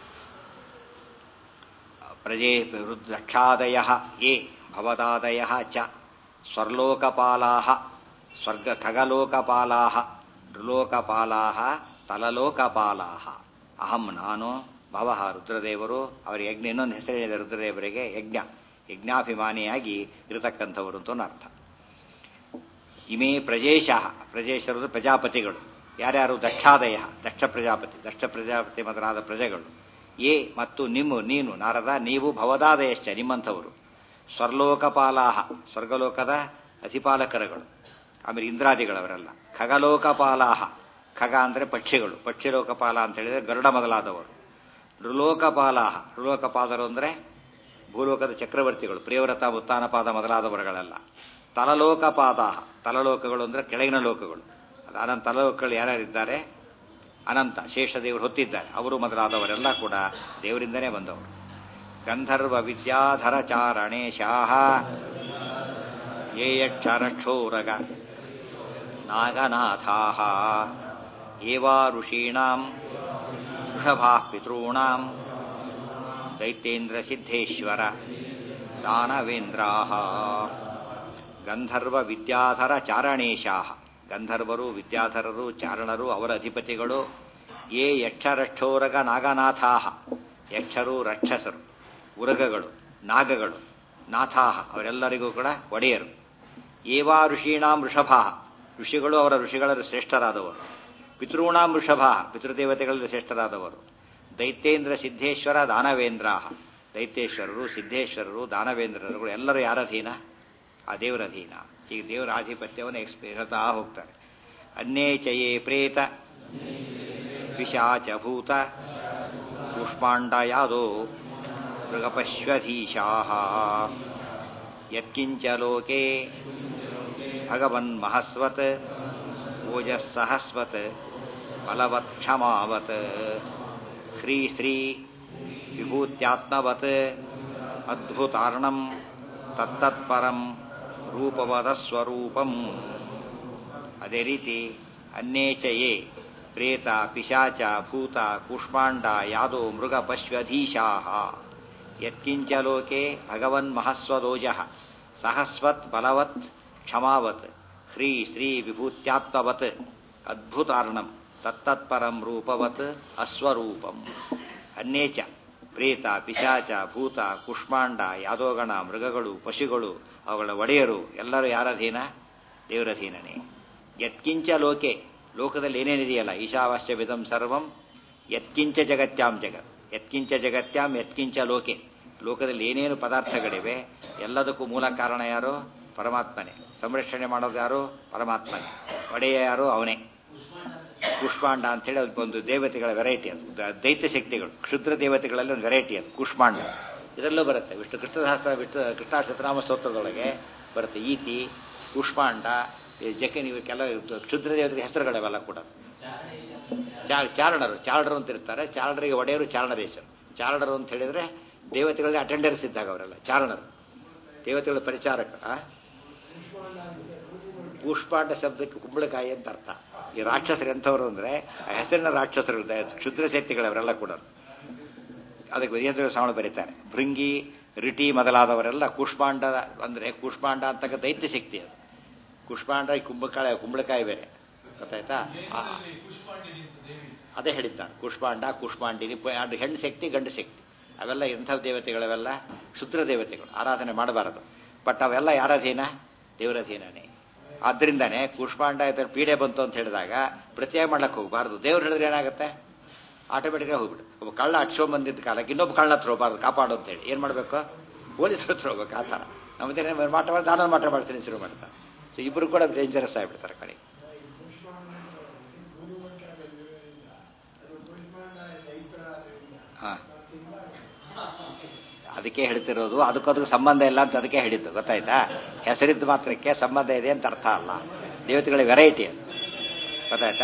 Speaker 1: ಪ್ರಜೆ ದಕ್ಷಾದಯಃ ಯೇ ಭವದಾದಯಃ ಚ ಸ್ವರ್ಲೋಕಪಾಲಾಹ ಸ್ವರ್ಗ ಖಗಲೋಕಪಾಲಾಹ ನೃಲೋಕಪಾಲಾಹ ತಲಲೋಕಪಾಲಾಹ ಅಹಂ ನಾನು ಭವಃ ರುದ್ರದೇವರು ಅವರ ಯಜ್ಞ ಇನ್ನೊಂದು ಹೆಸರೇನಿದೆ ರುದ್ರದೇವರಿಗೆ ಯಜ್ಞ ಯಜ್ಞಾಭಿಮಾನಿಯಾಗಿ ಇರತಕ್ಕಂಥವರು ಅಂತ ಒಂದು ಅರ್ಥ ಇಮೇ ಪ್ರಜೇಶ ಪ್ರಜೇಶರು ಪ್ರಜಾಪತಿಗಳು ಯಾರ್ಯಾರು ದಕ್ಷಾದಯ ದಕ್ಷ ಪ್ರಜಾಪತಿ ದಕ್ಷ ಪ್ರಜಾಪತಿ ಮೊದಲಾದ ಪ್ರಜೆಗಳು ಏ ಮತ್ತು ನಿಮ್ಮ ನೀನು ನಾರದ ನೀವು ಭವದಾದಯಶ್ಚ ನಿಮ್ಮಂಥವರು ಸ್ವರ್ಲೋಕಪಾಲಾಹ ಸ್ವರ್ಗಲೋಕದ ಅಧಿಪಾಲಕರುಗಳು ಆಮೇಲೆ ಇಂದ್ರಾದಿಗಳವರೆಲ್ಲ ಖಗಲೋಕಪಾಲಾಹ ಖಗ ಅಂದರೆ ಪಕ್ಷಿಗಳು ಪಕ್ಷಿ ಲೋಕಪಾಲ ಅಂತ ಹೇಳಿದ್ರೆ ಗರುಡ ಮೊದಲಾದವರು ನೃಲೋಕಪಾಲಾಹ ನೃಲೋಕಪಾದರು ಅಂದರೆ ಭೂಲೋಕದ ಚಕ್ರವರ್ತಿಗಳು ಪ್ರಿಯವ್ರತ ಉತ್ತಾನಪಾದ ಮೊದಲಾದವರುಗಳೆಲ್ಲ ತಲಲೋಕಪಾದಾಹ ತಲಲೋಕಗಳು ಅಂದರೆ ಕೆಳಗಿನ ಲೋಕಗಳು ಅದು ಅನಂತ ತಲಲೋಕಗಳು ಯಾರ್ಯಾರಿದ್ದಾರೆ ಅನಂತ ಶೇಷದೇವರು ಹೊತ್ತಿದ್ದಾರೆ ಅವರು ಮೊದಲಾದವರೆಲ್ಲ ಕೂಡ ದೇವರಿಂದನೇ ಬಂದವರು ಗಂಧರ್ವ ವಿದ್ಯಾಧರ ಚಾರಣೆ ಶಾಹ ಯಕ್ಷರಕ್ಷೋರಗ ನಾಗನಾಥಾಹ ಏವಾ ಋಷೀಣಾಂ ವೃಷಭಾ ಪಿತॄಣಾಂ ದೈತ್ಯೇಂದ್ರ ಸಿದ್ಧೇಶ್ವರ ದಾನವೇಂದ್ರಾಹ ಗಂಧರ್ವ ವಿದ್ಯಾಧರ ಚಾರಣೇಶಾಹ ಗಂಧರ್ವರು ವಿದ್ಯಾಧರರು ಚಾರಣರು ಅವರ ಅಧಿಪತಿಗಳು ಯೇ ಯಕ್ಷರಕ್ಷೋರಗ ನಾಗನಾಥಾಹ ಯಕ್ಷರು ರಕ್ಷಸರು ಉರಗಗಳು ನಾಗಗಳು ನಾಥಾಹ ಅವರೆಲ್ಲರಿಗೂ ಕೂಡ ಒಡೆಯರು ಏವಾ ಋಷೀಣಾಂ ವೃಷಭಾಹ ಋಷಿಗಳು ಅವರ ಋಷಿಗಳ ಶ್ರೇಷ್ಠರಾದವರು ಪಿತೃಣಾಂ ವೃಷಭ ಪಿತೃದೇವತೆಗಳಲ್ಲಿ ಶ್ರೇಷ್ಠರಾದವರು ದೈತ್ಯೇಂದ್ರ ಸಿದ್ಧೇಶ್ವರ ದಾನವೇಂದ್ರಾಹ ದೈತ್ಯೇಶ್ವರರು ಸಿದ್ಧೇಶ್ವರರು ದಾನವೇಂದ್ರರುಗಳು ಎಲ್ಲರೂ ಯಾರ ಅಧೀನ ಆ ದೇವರ ಅಧೀನ ಈಗ ದೇವರ ಆಧಿಪತ್ಯವನ್ನು ಎಕ್ಸ್ ಹೇಳ್ತಾ ಹೋಗ್ತಾರೆ ಅನ್ನೇ ಚಯೇ ಪ್ರೇತ ಪಿಶಾಚ ಭೂತ ಕೂಷ್ಮಾಂಡ ಯಾದೋ ಮೃಗಪಶ್ವಧೀಶಾಹ ಯತ್ಕಿಂಚ ಲೋಕೆ ಭಗವನ್ ಮಹಸ್ವತ್ ಓಜಸ್ಸಹಸ್ವತ್ ಬಲವತ್ ಕ್ಷಮಾವತ್ ಶ್ರೀ ಶ್ರೀ ವಿಭೂತ್ಯಾತ್ಮವತ್ ಅದ್ಭುತಾರ್ಣಂ ತತ್ತತ್ಪರಂ ರೂಪವದ ಸ್ವರೂಪಂ ಅದೇ ರೀತಿ ಅನ್ನೇಚಯೇ ಪ್ರೇತ ಪಿಶಾಚ ಭೂತ ಕೂಷ್ಮಾಂಡ ಯಾದೋ ಮೃಗ ಪಶ್ವಧೀಶಾಹ ಯತ್ಕಿಂಚ ಲೋಕೆ ಭಗವನ್ ಮಹಸ್ವದೋಜ ಸಹಸ್ವತ್ ಬಲವತ್ ಕ್ಷಮಾವತ್ ಶ್ರೀ ಶ್ರೀ ವಿಭೂತ್ಯಾತ್ಮವತ್ ಅದ್ಭುತಾರ್ಣಂ ತತ್ತತ್ಪರಂ ರೂಪವತ್ ಅಸ್ವರೂಪಂ ಅನ್ನೇಚ ಪ್ರೇತ ಪಿಶಾಚ ಭೂತ ಕುಷ್ಮಾಂಡ ಯಾದೋಗಣ ಮೃಗಗಳು ಪಶುಗಳು ಅವುಗಳ ಒಡೆಯರು ಎಲ್ಲರೂ ಯಾರಧೀನ ದೇವರಧೀನನೇ ಯತ್ಕಿಂಚ ಲೋಕೆ ಲೋಕದಲ್ಲಿ ಏನೇನಿದೆಯಲ್ಲ ಈಶಾವಾಸ್ಯ ವಿಧಂ ಸರ್ವಂ ಯತ್ಕಿಂಚ ಜಗತ್ಯಾಂ ಜಗತ್ ಯತ್ಕಿಂಚ ಜಗತ್ಯಾಂ ಯತ್ಕಿಂಚ ಲೋಕೆ ಲೋಕದಲ್ಲಿ ಏನೇನು ಪದಾರ್ಥಗಳಿವೆ ಎಲ್ಲದಕ್ಕೂ ಮೂಲ ಕಾರಣ ಯಾರು ಪರಮಾತ್ಮನೇ ಸಂರಕ್ಷಣೆ ಮಾಡೋದು ಯಾರು ಪರಮಾತ್ಮನೇ ಒಡೆಯ ಯಾರು ಅವನೇ ಕುಷ್ಮಾಂಡ ಅಂತೇಳಿ ಒಂದು ದೇವತೆಗಳ ವೆರೈಟಿ ಅದು ದೈತ್ಯ ಶಕ್ತಿಗಳು ಕ್ಷುದ್ರ ದೇವತೆಗಳಲ್ಲಿ ಒಂದು ವೆರೈಟಿ ಅದು ಕುಷ್ಮಾಂಡ ಇದರಲ್ಲೂ ಬರುತ್ತೆ ವಿಷ್ಣು ಕೃಷ್ಣಶಾಸ್ತ್ರ ವಿಷ್ಣು ಕೃಷ್ಣಾಷ್ಟನಾಮ ಸ್ತೋತ್ರದೊಳಗೆ ಬರುತ್ತೆ ಈತಿ ಕುಷ್ಮಾಂಡ ಜಕಿನ್ ಇವಕ್ಕೆಲ್ಲ ಕ್ಷುದ್ರ ದೇವತೆಗಳ ಹೆಸರುಗಳವೆಲ್ಲ ಕೂಡ ಚಾರಣರು ಚಾರಣರು ಅಂತ ಇರ್ತಾರೆ ಚಾರಣರಿಗೆ ಒಡೆಯರು ಚಾರಣರೇಶರು ಚಾರಣರು ಅಂತ ಹೇಳಿದ್ರೆ ದೇವತೆಗಳಿಗೆ ಅಟೆಂಡರ್ಸ್ ಇದ್ದಾಗ ಅವರೆಲ್ಲ ಚಾರಣರು ದೇವತೆಗಳ ಪರಿಚಾರಕ ಪುಷ್ಪಾಂಡ ಶಬ್ದಕ್ಕೆ ಕುಂಬಳಕಾಯಿ ಅಂತ ಅರ್ಥ ಈ ರಾಕ್ಷಸರು ಎಂಥವ್ರು ಅಂದ್ರೆ ಆ ಹೆಸರಿನ ರಾಕ್ಷಸರು ಕ್ಷುದ್ರ ಶಕ್ತಿಗಳವರೆಲ್ಲ ಕೂಡ ಅದಕ್ಕೆ ವಿಜೇಂದ್ರ ಸ್ವಾಮಿ ಬರೀತಾರೆ ಭೃಂಗಿ ರಿಟಿ ಮೊದಲಾದವರೆಲ್ಲ ಕುಷ್ಮಾಂಡ ಅಂದ್ರೆ ಕುಷ್ಮಾಂಡ ಅಂತಕ್ಕ ದೈತ್ಯ ಶಕ್ತಿ ಅದು ಕುಷ್ಮಾಂಡ ಈ ಕುಂಬಳಕಾಯಿ ಕುಂಬಳಕಾಯಿ ಬೇರೆ ಗೊತ್ತಾಯ್ತಾ ಅದೇ ಹೇಳಿದ್ದಾನೆ ಕುಷ್ಮಾಂಡ ಕುಷ್ಮಾಂಡಿನಿ ಅದು ಹೆಣ್ಣು ಶಕ್ತಿ ಗಂಡು ಶಕ್ತಿ ಅವೆಲ್ಲ ಎಂಥ ದೇವತೆಗಳವೆಲ್ಲ ಕ್ಷುದ್ರ ದೇವತೆಗಳು ಆರಾಧನೆ ಮಾಡಬಾರದು ಬಟ್ ಅವೆಲ್ಲ ಯಾರಧೀನ ದೇವರಧೀನನೇ ಆದ್ರಿಂದಾನೆ ಕೂಷ್ಮಾಂಡ ಪೀಡೆ ಬಂತು ಅಂತ ಹೇಳಿದಾಗ ಪ್ರತ್ಯಯ ಮಾಡ್ಲಕ್ಕೆ ಹೋಗಬಾರ್ದು ದೇವ್ರು ಹೇಳಿದ್ರೆ ಏನಾಗುತ್ತೆ ಆಟೋಮೆಟಿಕ್ಕಾಗಿ ಹೋಗ್ಬಿಡು ಒಬ್ಬ ಕಳ್ಳ ಅಟ್ಸ್ಕೊಂಡ್ ಬಂದಿದ್ದ ಕಾಲಕ್ಕೆ ಇನ್ನೊಬ್ಬ ಕಳ್ಳ ಹತ್ರ ಹೋಗ್ಬಾರ್ದು ಕಾಪಾಡು ಅಂತ ಹೇಳಿ ಏನು ಮಾಡಬೇಕು ಪೊಲೀಸರ ಹತ್ರ ಹೋಗ್ಬೇಕು ಆ ಥರ ನಮ್ಮದೇನೆ ಮಾಟ ಮಾಡಿ ನಾನು ಮಾಟ ಮಾಡ್ತೀನಿ ಶುರು ಮಾಡ್ತಾರೆ ಸೊ ಇಬ್ಬರು ಕೂಡ ಡೇಂಜರಸ್ ಆಗಿಬಿಡ್ತಾರೆ ಕಡೆ ಹಾಂ ಅದಕ್ಕೆ ಹೇಳ್ತಿರೋದು ಅದಕ್ಕದಕ್ಕೆ ಸಂಬಂಧ ಇಲ್ಲ ಅಂತ ಅದಕ್ಕೆ ಹೇಳಿದ್ದು ಗೊತ್ತಾಯ್ತಾ ಹೆಸರಿದ್ದು ಮಾತ್ರಕ್ಕೆ ಸಂಬಂಧ ಇದೆ ಅಂತ ಅರ್ಥ ಅಲ್ಲ ದೇವತೆಗಳ ವೆರೈಟಿ ಅದು ಗೊತ್ತಾಯ್ತಾ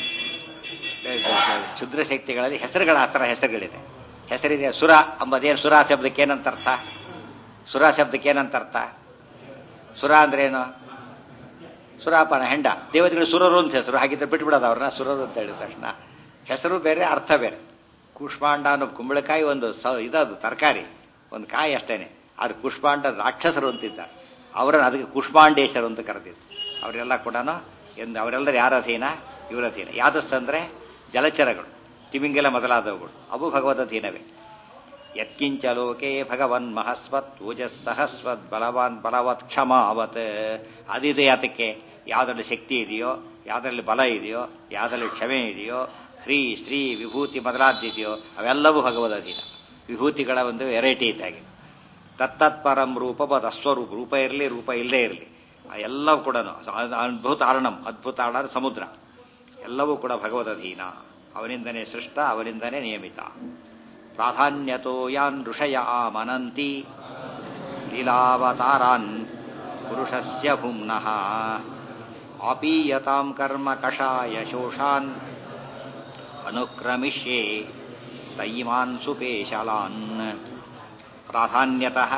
Speaker 1: ಕ್ಷುದ್ರ ಶಕ್ತಿಗಳಲ್ಲಿ ಹೆಸರುಗಳ ಆ ಥರ ಹೆಸರುಗಳಿದೆ ಹೆಸರಿದೆ ಸುರ ಅಂಬದೇನು ಸುರ ಶಬ್ದಕ್ಕೆ ಏನಂತ ಅರ್ಥ ಸುರ ಶಬ್ದಕ್ಕೆ ಏನಂತ ಅರ್ಥ ಸುರ ಅಂದ್ರೆ ಏನು ಸುರಾಪನ ಹೆಂಡ ದೇವತೆಗಳು ಸುರರು ಅಂತ ಹೆಸರು ಹಾಗಿದ್ರೆ ಬಿಟ್ಬಿಡೋದು ಅವ್ರನ್ನ ಸುರರು ಅಂತ ಹೇಳಿದ ತಕ್ಷಣ ಹೆಸರು ಬೇರೆ ಅರ್ಥ ಬೇರೆ ಕೂಷ್ಮಾಂಡ ಅನ್ನೋ ಕುಂಬಳಕಾಯಿ ಒಂದು ಸ ಇದದು ತರಕಾರಿ ಒಂದು ಕಾಯಿ ಅಷ್ಟೇನೆ ಆದ್ರೆ ಕುಷ್ಮಾಂಡ ರಾಕ್ಷಸರು ಅಂತಿದ್ದಾರೆ ಅವರನ್ನು ಅದಕ್ಕೆ ಕುಷ್ಮಾಂಡೇಶ್ವರ ಅಂತ ಕರೆದಿದ್ದು ಅವರೆಲ್ಲ ಕೂಡ ಎಂದು ಅವರೆಲ್ಲರೂ ಯಾರ ಅಧೀನ ಇವರ ಅಧೀನ ಯಾದಸ್ ಅಂದ್ರೆ ಜಲಚರಗಳು ತಿಮಿಂಗೆಲ ಮೊದಲಾದವುಗಳು ಅವು ಭಗವದ್ ಅಧೀನವೇ ಯತ್ಕಿಂಚ ಲೋಕೆ ಭಗವನ್ ಮಹಸ್ವತ್ ಓಜಸ್ ಸಹಸ್ವತ್ ಬಲವಾನ್ ಬಲವತ್ ಕ್ಷಮಾವತ್ ಅದಿದೆ ಯಾತಕ್ಕೆ ಯಾವುದ್ರಲ್ಲಿ ಶಕ್ತಿ ಇದೆಯೋ ಯಾವುದರಲ್ಲಿ ಬಲ ಇದೆಯೋ ಯಾವುದರಲ್ಲಿ ಕ್ಷಮೆ ಇದೆಯೋ ಹ್ರೀ ಶ್ರೀ ವಿಭೂತಿ ಮೊದಲಾದಿದೆಯೋ ಅವೆಲ್ಲವೂ ಭಗವದ್ ಅಧೀನ ವಿಭೂತಿಗಳ ಒಂದು ವೆರೈಟಿ ಇದ್ದಾಗೆ ತತ್ತತ್ಪರಂ ರೂಪವದ್ ಅಸ್ವರೂಪ ರೂಪ ಇರಲಿ ರೂಪ ಇಲ್ಲದೇ ಇರಲಿ ಎಲ್ಲವೂ ಕೂಡ ಅದ್ಭುತ ಆರಣಂ ಅದ್ಭುತ ಆರಣ ಸಮುದ್ರ ಎಲ್ಲವೂ ಕೂಡ ಭಗವದಧೀನ ಅವನಿಂದನೇ ಸೃಷ್ಟ ಅವನಿಂದನೇ ನಿಯಮಿತ ಪ್ರಾಧಾನ್ಯತೋ ಯಾನ್ ಋಷಯ ಮನಂತಿ ಲೀಲಾವತಾರಾನ್ ಪುರುಷಸ್ಯ ಭುಮ್ನಃ ಆಪೀಯತಾಂ ಕರ್ಮ ಕಷಾಯ ಶೋಷಾನ್ ಅನುಕ್ರಮಿಷ್ಯೆ ತೈಮಾನ್ ಸುಪೇಶಲಾನ್ ಪ್ರಾಧಾನ್ಯತಃ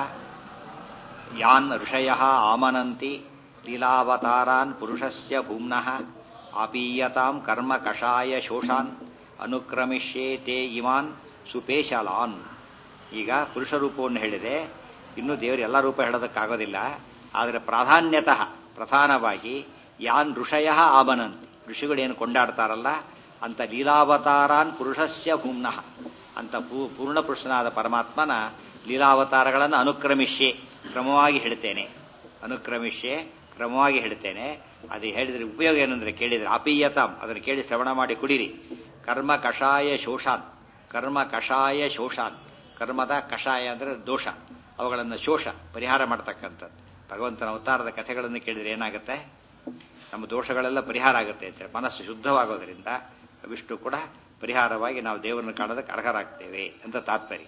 Speaker 1: ಯಾನ್ ಋಷಯ ಆಮನಂತಿ ಲೀಲಾವತಾರಾನ್ ಪುರುಷಸ್ಯ ಭೂಮ್ನಃ ಆಪೀಯತಾಂ ಕರ್ಮ ಕಷಾಯ ಶೋಷಾನ್ ಅನುಕ್ರಮಿಷ್ಯೆ ತೇ ಇಮಾನ್ ಸುಪೇಶಲಾನ್ ಈಗ ಪುರುಷ ರೂಪವನ್ನು ಹೇಳಿದೆ ಇನ್ನು ದೇವರು ಎಲ್ಲ ರೂಪ ಹೇಳೋದಕ್ಕಾಗೋದಿಲ್ಲ ಆದರೆ ಪ್ರಾಧಾನ್ಯತಃ ಪ್ರಧಾನವಾಗಿ ಯಾನ್ ಋಷಯ ಆಮನಂತಿ ಋಷಿಗಳೇನು ಕೊಂಡಾಡ್ತಾರಲ್ಲ ಅಂತ ಲೀಲಾವತಾರಾನ್ ಪುರುಷಸ್ಯ ಭೂಮ್ನಃ ಅಂತ ಪೂರ್ಣ ಪುರುಷನಾದ ಪರಮಾತ್ಮನ ಲೀಲಾವತಾರಗಳನ್ನು ಅನುಕ್ರಮಿಷ್ಯೆ ಕ್ರಮವಾಗಿ ಹೇಳ್ತೇನೆ ಅನುಕ್ರಮಿಷ್ಯೆ ಕ್ರಮವಾಗಿ ಹೇಳ್ತೇನೆ ಅದು ಹೇಳಿದ್ರೆ ಉಪಯೋಗ ಏನಂದ್ರೆ ಕೇಳಿದ್ರೆ ಅಪೀಯತಾಂ ಅದನ್ನು ಕೇಳಿ ಶ್ರವಣ ಮಾಡಿ ಕುಡಿರಿ ಕರ್ಮ ಕಷಾಯ ಶೋಷಾನ್ ಕರ್ಮ ಕಷಾಯ ಶೋಷಾನ್ ಕರ್ಮದ ಕಷಾಯ ಅಂದ್ರೆ ದೋಷ ಅವುಗಳನ್ನು ಶೋಷ ಪರಿಹಾರ ಮಾಡ್ತಕ್ಕಂಥದ್ದು ಭಗವಂತನ ಅವತಾರದ ಕಥೆಗಳನ್ನು ಕೇಳಿದ್ರೆ ಏನಾಗುತ್ತೆ ನಮ್ಮ ದೋಷಗಳೆಲ್ಲ ಪರಿಹಾರ ಆಗುತ್ತೆ ಅಂತ ಮನಸ್ಸು ಶುದ್ಧವಾಗೋದ್ರಿಂದ ಅವಿಷ್ಟು ಕೂಡ ಪರಿಹಾರವಾಗಿ ನಾವು ದೇವರನ್ನು ಕಾಣೋದಕ್ಕೆ ಅರ್ಹರಾಗ್ತೇವೆ ಅಂತ ತಾತ್ಪರ್ಯ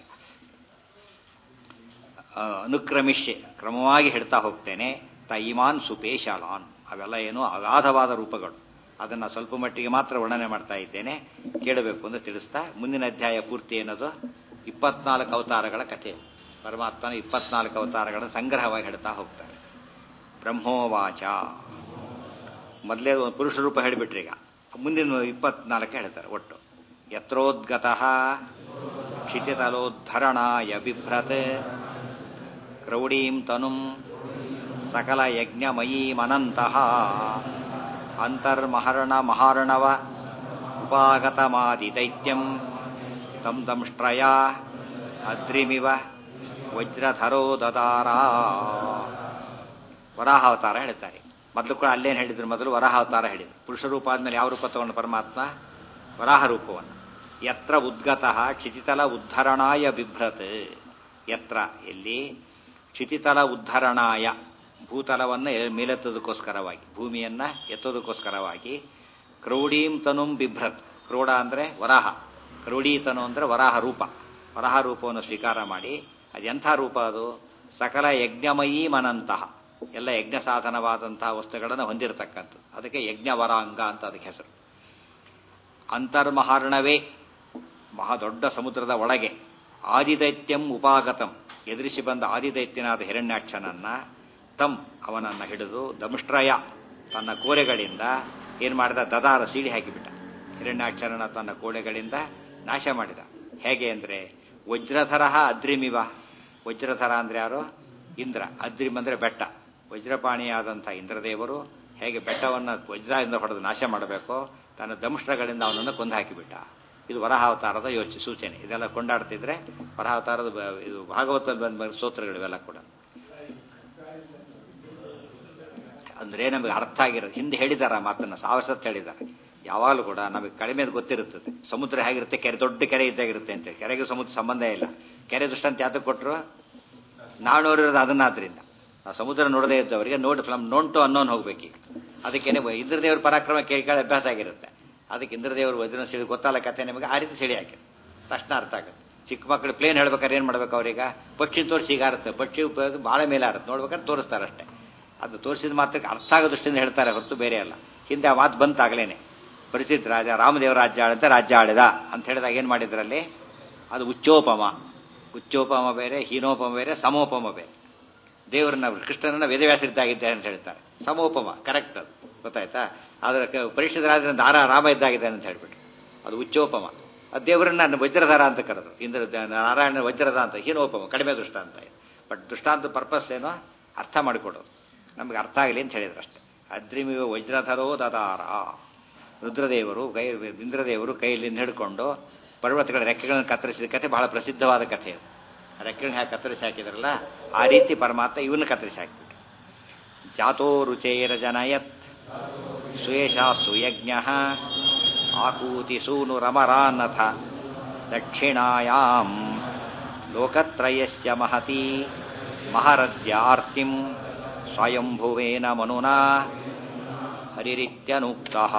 Speaker 1: ಅನುಕ್ರಮಿಷ್ಯ ಕ್ರಮವಾಗಿ ಹೇಳ್ತಾ ಹೋಗ್ತೇನೆ ತೈಮಾನ್ ಸುಪೇಶಾಲಾನ್ ಅವೆಲ್ಲ ಏನೋ ಅಗಾಧವಾದ ರೂಪಗಳು ಅದನ್ನ ಸ್ವಲ್ಪ ಮಟ್ಟಿಗೆ ಮಾತ್ರ ವರ್ಣನೆ ಮಾಡ್ತಾ ಇದ್ದೇನೆ ಕೇಳಬೇಕು ಅಂತ ತಿಳಿಸ್ತಾ ಮುಂದಿನ ಅಧ್ಯಾಯ ಪೂರ್ತಿ ಏನದು ಇಪ್ಪತ್ನಾಲ್ಕು ಅವತಾರಗಳ ಕಥೆ ಪರಮಾತ್ಮನ ಇಪ್ಪತ್ನಾಲ್ಕು ಅವತಾರಗಳ ಸಂಗ್ರಹವಾಗಿ ಹೇಳ್ತಾ ಹೋಗ್ತಾರೆ ಬ್ರಹ್ಮೋವಾಚ ಮೊದಲೇ ಒಂದು ಪುರುಷ ರೂಪ ಹೇಳಿಬಿಟ್ರಿ ಈಗ ಮುಂದಿನ ಇಪ್ಪತ್ನಾಲ್ಕು ಹೇಳ್ತಾರೆ ಒಟ್ಟು ಯತ್ರೋದ್ಗತಃ ಕ್ಷಿತಿತಲೋದ್ಧರಣಾಯ ಬಿಭ್ರತ್ ಕ್ರೌಡೀಂ ತನುಂ ಸಕಲ ಯಜ್ಞಮಯೀಮನಂತಹ ಅಂತರ್ಮಹರಣ ಮಹಾರ್ಣವ ಉಪಾಗತಮಾದಿ ದೈತ್ಯಂ ತಂ ದಂಷ್ಟ್ರಯ ಅದ್ರಿಮಿವ ವಜ್ರಧರೋ ದದಾರ ವರಾಹಾವತಾರ ಹೇಳ್ತಾರೆ ಮೊದಲು ಕೂಡ ಅಲ್ಲೇನು ಹೇಳಿದ್ರು ಮೊದಲು ವರಾಹಾವತಾರ ಹೇಳಿದ್ರು ಪುರುಷ ರೂಪ ಆದ್ಮೇಲೆ ಯಾವ ರೂಪ ತಗೊಂಡು ಪರಮಾತ್ಮ ವರಾಹ ರೂಪವನ್ನು ಯತ್ರ ಉದ್ಗತಃ ಕ್ಷಿತಿತಲ ಉದ್ಧರಣಾಯ ಬಿಭ್ರತ್ ಯತ್ರ ಎಲ್ಲಿ ಕ್ಷಿತಿತಲ ಉದ್ಧರಣಾಯ ಭೂತಲವನ್ನು ಮೇಲೆತ್ತೋದಕ್ಕೋಸ್ಕರವಾಗಿ ಭೂಮಿಯನ್ನ ಎತ್ತೋದಕ್ಕೋಸ್ಕರವಾಗಿ ಕ್ರೌಡೀಂ ತನುಂ ಬಿಭ್ರತ್ ಕ್ರೋಡ ಅಂದ್ರೆ ವರಾಹ ಕ್ರೌಡೀತನು ಅಂದ್ರೆ ವರಾಹ ರೂಪ ವರಾಹ ರೂಪವನ್ನು ಸ್ವೀಕಾರ ಮಾಡಿ ಅದೆಂಥ ರೂಪ ಅದು ಸಕಲ ಯಜ್ಞಮಯೀ ಮನಂತಹ ಎಲ್ಲ ಯಜ್ಞ ಸಾಧನವಾದಂತಹ ವಸ್ತುಗಳನ್ನು ಹೊಂದಿರತಕ್ಕಂಥದ್ದು ಅದಕ್ಕೆ ಯಜ್ಞವರಾಂಗ ಅಂತ ಅದಕ್ಕೆ ಹೆಸರು ಅಂತರ್ಮಹಾರ್ಣವೇ ಮಹಾ ದೊಡ್ಡ ಸಮುದ್ರದ ಒಳಗೆ ಆದಿದೈತ್ಯಂ ಉಪಾಗತಂ ಎದುರಿಸಿ ಬಂದ ಆದಿದೈತ್ಯನಾದ ಹಿರಣ್ಯಾಕ್ಷನನ್ನ ತಮ್ ಅವನನ್ನ ಹಿಡಿದು ದಂಷ್ಟ್ರಯ ತನ್ನ ಕೋರೆಗಳಿಂದ ಏನ್ ಮಾಡಿದ ದದಾರ ಸೀಡಿ ಹಾಕಿಬಿಟ್ಟ ಹಿರಣ್ಯಾಕ್ಷರನ ತನ್ನ ಕೋಳೆಗಳಿಂದ ನಾಶ ಮಾಡಿದ ಹೇಗೆ ಅಂದ್ರೆ ವಜ್ರಧರ ಅದ್ರಿಮಿವ ವಜ್ರಧರ ಅಂದ್ರೆ ಯಾರು ಇಂದ್ರ ಅದ್ರಿಮ್ ಅಂದ್ರೆ ಬೆಟ್ಟ ವಜ್ರಪಾಣಿಯಾದಂಥ ಇಂದ್ರದೇವರು ಹೇಗೆ ಬೆಟ್ಟವನ್ನು ವಜ್ರದಿಂದ ಹೊಡೆದು ನಾಶ ಮಾಡಬೇಕೋ ತನ್ನ ದಂಷ್ಟ್ರಗಳಿಂದ ಅವನನ್ನು ಕೊಂದು ಹಾಕಿಬಿಟ್ಟ ಇದು ವರಹಾವತಾರದ ಯೋಚನೆ ಸೂಚನೆ ಇದೆಲ್ಲ ಕೊಂಡಾಡ್ತಿದ್ರೆ ವರಹಾವತಾರದ ಇದು ಭಾಗವತ ಬಂದ ಸ್ತೋತ್ರಗಳು ಇವೆಲ್ಲ ಕೂಡ ಅಂದ್ರೆ ನಮಗೆ ಅರ್ಥ ಆಗಿರೋದು ಹಿಂದೆ ಹೇಳಿದಾರ ಮಾತನ್ನ ಸಾವಿರ ಸತ್ ಹೇಳಿದ್ದಾರೆ ಯಾವಾಗಲೂ ಕೂಡ ನಮಗೆ ಕಡಿಮೆ ಗೊತ್ತಿರುತ್ತದೆ ಸಮುದ್ರ ಹೇಗಿರುತ್ತೆ ಕೆರೆ ದೊಡ್ಡ ಕೆರೆ ಇದ್ದಾಗಿರುತ್ತೆ ಅಂತ ಕೆರೆಗೆ ಸಮುದ್ರ ಸಂಬಂಧ ಇಲ್ಲ ಕೆರೆ ದೃಷ್ಟಾಂತ ಯಾತಕ್ಕೆ ಕೊಟ್ಟರು ನಾವು ನೋಡಿರೋದು ಅದನ್ನಾದ್ರಿಂದ ಆ ಸಮುದ್ರ ನೋಡದೇ ಇದ್ದವರಿಗೆ ನೋಡಿ ಫಿಲಮ್ ನೋಂಟು ಅನ್ನೋನ್ ಹೋಗ್ಬೇಕೀಗ ಅದಕ್ಕೇನೆ ಇಂದ್ರದೇವ್ರ ಪರಾಕ್ರಮ ಕೇಳಿ ಕೇಳಿ ಅಭ್ಯಾಸ ಆಗಿರುತ್ತೆ ಅದಕ್ಕೆ ಇಂದ್ರದೇವರು ವಜ್ರ ಸಿಡಿ ಗೊತ್ತಲ್ಲ ಕಥೆ ನಿಮಗೆ ಆ ರೀತಿ ಸಿಡಿ ಹಾಕಿ ತಕ್ಷಣ ಅರ್ಥ ಆಗುತ್ತೆ ಚಿಕ್ಕ ಮಕ್ಕಳು ಪ್ಲೇನ್ ಹೇಳ್ಬೇಕಾದ್ರೆ ಏನು ಮಾಡ್ಬೇಕು ಅವ್ರೀಗ ಪಕ್ಷಿ ತೋರಿಸಿ ಹೀಗಾರುತ್ತೆ ಪಕ್ಷಿ ಉಪಯೋಗ ಭಾಳ ಮೇಲೆ ಆರುತ್ತೆ ನೋಡ್ಬೇಕಾದ್ರೆ ತೋರಿಸ್ತಾರೆ ಅಷ್ಟೇ ಅದು ತೋರಿಸಿದ ಮಾತ್ರಕ್ಕೆ ಅರ್ಥ ಆಗೋ ದೃಷ್ಟಿಯಿಂದ ಹೇಳ್ತಾರೆ ಹೊರತು ಬೇರೆ ಅಲ್ಲ ಹಿಂದೆ ಆ ಮಾತು ಬಂತಾಗಲೇನೆ ಪರಿಚಿತ ರಾಜ ರಾಮದೇವ ರಾಜ್ಯ ಆಡಂತ ರಾಜ್ಯ ಆಡಿದ ಅಂತ ಹೇಳಿದಾಗ ಏನು ಮಾಡಿದ್ರಲ್ಲಿ ಅದು ಉಚ್ಚೋಪಮ ಉಚ್ಚೋಪಮ ಬೇರೆ ಹೀನೋಪಮ ಬೇರೆ ಸಮೋಪಮ ಬೇರೆ ದೇವರನ್ನ ಕೃಷ್ಣನನ್ನ ವೇದವ್ಯಾಸರಿದ್ದಾಗಿದ್ದಾರೆ ಅಂತ ಹೇಳ್ತಾರೆ ಸಮೋಪಮ ಕರೆಕ್ಟ್ ಅದು ಗೊತ್ತಾಯ್ತಾ ಆದ್ರೆ ಪರೀಕ್ಷಿತ ರಾಜನ ದಾರ ರಾಮ ಇದ್ದಾಗಿದ್ದಾನೆ ಅಂತ ಹೇಳ್ಬಿಟ್ಟು ಅದು ಉಚ್ಚೋಪಮ ಅದು ದೇವರನ್ನ ವಜ್ರಧಾರ ಅಂತ ಕರೆದ್ರು ಇಂದ್ರ ನಾರಾಯಣ ವಜ್ರದ ಅಂತ ಹೀನೋಪಮ ಕಡಿಮೆ ದೃಷ್ಟಾಂತ ಇದೆ ಬಟ್ ದೃಷ್ಟಾಂತ ಪರ್ಪಸ್ ಏನೋ ಅರ್ಥ ಮಾಡಿಕೊಡೋದು ನಮ್ಗೆ ಅರ್ಥ ಆಗಲಿ ಅಂತ ಹೇಳಿದ್ರು ಅಷ್ಟೇ ಅದ್ರಿಮಿವ ವಜ್ರಧರೋ ದದಾರ ರುದ್ರದೇವರು ಕೈ ಇಂದ್ರದೇವರು ಕೈಯಲ್ಲಿ ಹಿಡ್ಕೊಂಡು ಪರ್ವತಗಳ ರೆಕ್ಕೆಗಳನ್ನು ಕತ್ತರಿಸಿದ ಕಥೆ ಬಹಳ ಪ್ರಸಿದ್ಧವಾದ ಕಥೆ ಅದು ಆ ರೆಕ್ಕೆಗಳನ್ನ ಹೇಗೆ ಕತ್ತರಿಸಿ ಹಾಕಿದ್ರಲ್ಲ ಆ ರೀತಿ ಪರಮಾತ್ಮ ಇವನ್ನ ಕತ್ತರಿಸಿ ಹಾಕಿಬಿಟ್ಟು ಜಾತೋ ರುಚೇರ ಜನಯತ್ ಸುಯೇಶ ಸುಯಜ್ಞ ಆಕೂತಿ ಸೂನು ರಮರಾನ್ನಥ ದಕ್ಷಿಣಾಯಾಂ ಲೋಕತ್ರಯಸ್ಯ ಮಹತಿ ಮಹರದ್ಯಾರ್ತಿಂ ಸ್ವಯಂಭುವೇನ ಮನುನಾ ಹರಿರಿತ್ಯನುಕ್ತಃ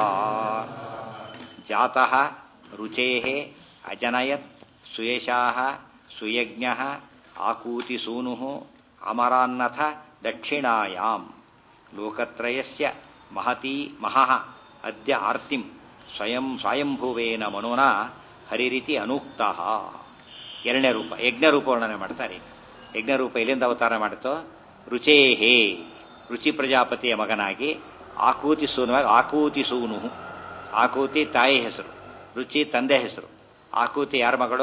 Speaker 1: ಜಾತಃ ರುಚೇಃ ಅಜನಯತ್ ಸುಯಶಾಃ ಸುಯಜ್ಞಃ ಆಕೂತಿಸೂನುಃ ಅಮರಾನ್ನಥ ದಕ್ಷಿಣಾಯಾಂ ಲೋಕತ್ರಯಸ್ಯ ಮಹತಿ ಮಹಃ ಅದ್ಯ ಆರ್ತಿಂ ಸ್ವಯಂ ಸ್ವಯಂಭುವೇನ ಮನುನಾ ಹರಿರಿತಿ ಅನುಕ್ತಃ ಎರಡನೇ ರೂಪ ಯಜ್ಞ ರೂಪ ವರ್ಣನೆ ಮಾಡ್ತಾರೆ ಯಜ್ಞರೂಪ ಎಲ್ಲಿಂದ ಅವತಾರ ಮಾಡುತ್ತೋ ರುಚೇಹೇ ರುಚಿ ಪ್ರಜಾಪತಿಯ ಮಗನಾಗಿ ಆಕೂತಿ ಸೂನುವಾಗ ಆಕೂತಿ ಸೂನು ಆಕೂತಿ ತಾಯಿ ಹೆಸರು ರುಚಿ ತಂದೆ ಹೆಸರು ಆಕೂತಿ ಯಾರ ಮಗಳು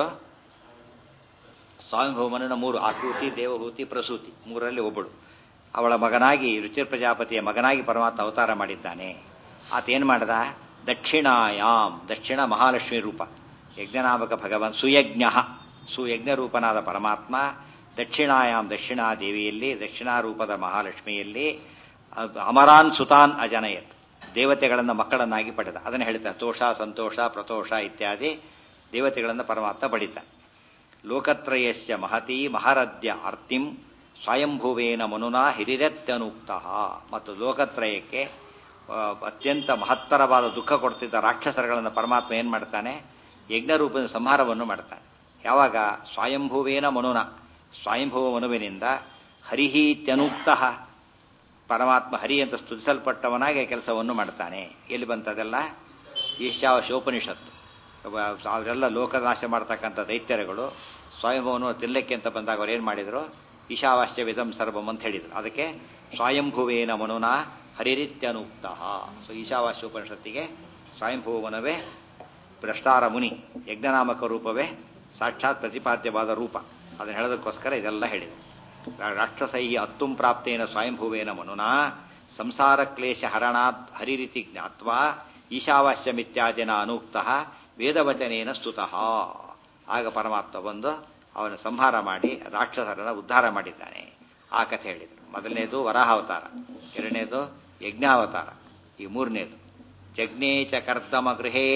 Speaker 1: ಸ್ವಾಮಿಭೌಮನ ಮೂರು ಆಕೂತಿ ದೇವಹೂತಿ ಪ್ರಸೂತಿ ಮೂರರಲ್ಲಿ ಒಬ್ಬಳು ಅವಳ ಮಗನಾಗಿ ರುಚಿ ಪ್ರಜಾಪತಿಯ ಮಗನಾಗಿ ಪರಮಾತ್ಮ ಅವತಾರ ಮಾಡಿದ್ದಾನೆ ಆತ ಏನು ಮಾಡ್ದ ದಕ್ಷಿಣಾಯಾಮ್ ದಕ್ಷಿಣ ಮಹಾಲಕ್ಷ್ಮಿ ರೂಪ ಯಜ್ಞನಾಮಕ ಭಗವಾನ್ ಸುಯಜ್ಞ ಸುಯಜ್ಞ ರೂಪನಾದ ಪರಮಾತ್ಮ ದಕ್ಷಿಣಾಯಾಮ್ ದಕ್ಷಿಣಾದೇವಿಯಲ್ಲಿ ದಕ್ಷಿಣಾರೂಪದ ಮಹಾಲಕ್ಷ್ಮಿಯಲ್ಲಿ ಅಮರಾನ್ ಸುತಾನ್ ಅಜನಯತ್ ದೇವತೆಗಳನ್ನು ಮಕ್ಕಳನ್ನಾಗಿ ಪಡೆದ ಅದನ್ನು ಹೇಳ್ತಾರೆ ತೋಷ ಸಂತೋಷ ಪ್ರತೋಷ ಇತ್ಯಾದಿ ದೇವತೆಗಳನ್ನು ಪರಮಾತ್ಮ ಪಡಿತಾನೆ ಲೋಕತ್ರಯಸ್ಯ ಮಹತಿ ಮಹಾರದ್ಯ ಆರ್ತಿಂ ಸ್ವಯಂಭುವೇನ ಮನುನಾ ಹಿರಿರತ್ಯನುಕ್ತ ಮತ್ತು ಲೋಕತ್ರಯಕ್ಕೆ ಅತ್ಯಂತ ಮಹತ್ತರವಾದ ದುಃಖ ಕೊಡ್ತಿದ್ದ ರಾಕ್ಷಸರುಗಳನ್ನು ಪರಮಾತ್ಮ ಏನು ಮಾಡ್ತಾನೆ ಯಜ್ಞರೂಪದ ಸಂಹಾರವನ್ನು ಮಾಡ್ತಾನೆ ಯಾವಾಗ ಸ್ವಯಂಭುವೇನ ಮನುನ ಸ್ವಯಂಭುವ ಮನುವಿನಿಂದ ಹರಿಹೀತ್ಯನುಕ್ತ ಪರಮಾತ್ಮ ಹರಿ ಅಂತ ಸ್ತುತಿಸಲ್ಪಟ್ಟವನಾಗಿ ಕೆಲಸವನ್ನು ಮಾಡ್ತಾನೆ ಎಲ್ಲಿ ಬಂತದೆಲ್ಲ ಈಶಾವಶೋಪನಿಷತ್ತು ಅವರೆಲ್ಲ ಲೋಕನಾಶ ಮಾಡ್ತಕ್ಕಂಥ ದೈತ್ಯರುಗಳು ಸ್ವಯಂಭವನು ತಿನ್ನಲಿಕ್ಕೆ ಅಂತ ಬಂದಾಗ ಅವ್ರು ಏನು ಮಾಡಿದ್ರು ಈಶಾವಾಸ್ಯ ವಿಧಂ ಸರ್ವಂ ಅಂತ ಹೇಳಿದರು ಅದಕ್ಕೆ ಸ್ವಯಂಭುವೇನ ಮನುನಾ ಹರಿರಿತ್ಯನುಕ್ತ ಸೊ ಈಶಾವಾಸ್ಯೋಪನಿಷತ್ತಿಗೆ ಸ್ವಯಂಭುವನವೇ ಭ್ರಷ್ಟಾರ ಮುನಿ ಯಜ್ಞನಾಮಕ ರೂಪವೇ ಸಾಕ್ಷಾತ್ ಪ್ರತಿಪಾದ್ಯವಾದ ರೂಪ ಅದನ್ನು ಹೇಳೋದಕ್ಕೋಸ್ಕರ ಇದೆಲ್ಲ ಹೇಳಿದೆ ರಾಕ್ಷಸೈ ಅತ್ತುಂ ಪ್ರಾಪ್ತೇನ ಸ್ವಯಂಭುವೇನ ಮನುನಾ ಸಂಸಾರ ಕ್ಲೇಶ ಹರಣಾತ್ ಹರಿರಿತಿ ಜ್ಞಾತ್ವಾ ಈಶಾವಾಸ್ಯಮಿತ್ಯಾದಿನ ಅನೂಕ್ತ ವೇದವಚನೇನ ಸ್ತುತಃ ಆಗ ಪರಮಾತ್ಮ ಬಂದು ಅವನ ಸಂಹಾರ ಮಾಡಿ ರಾಕ್ಷಸರನ್ನ ಉದ್ಧಾರ ಮಾಡಿದ್ದಾನೆ ಆ ಕಥೆ ಹೇಳಿದರು ಮೊದಲನೇದು ವರಾಹಾವತಾರ ಎರಡನೇದು ಯಜ್ಞಾವತಾರ ಈ ಮೂರನೇದು ಜಗ್ನೇ ಚ ಕರ್ದಮ ಗೃಹೇ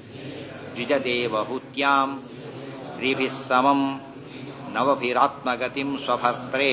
Speaker 1: ದ್ವಿಜದೇವಹೂತ್ಯಾಂ ಸ್ತ್ರೀಭಿಃ ಸಮಂ ನವಭಿರಾತ್ಮಗತಿಂ ಸ್ವಭರ್ತ್ರೇ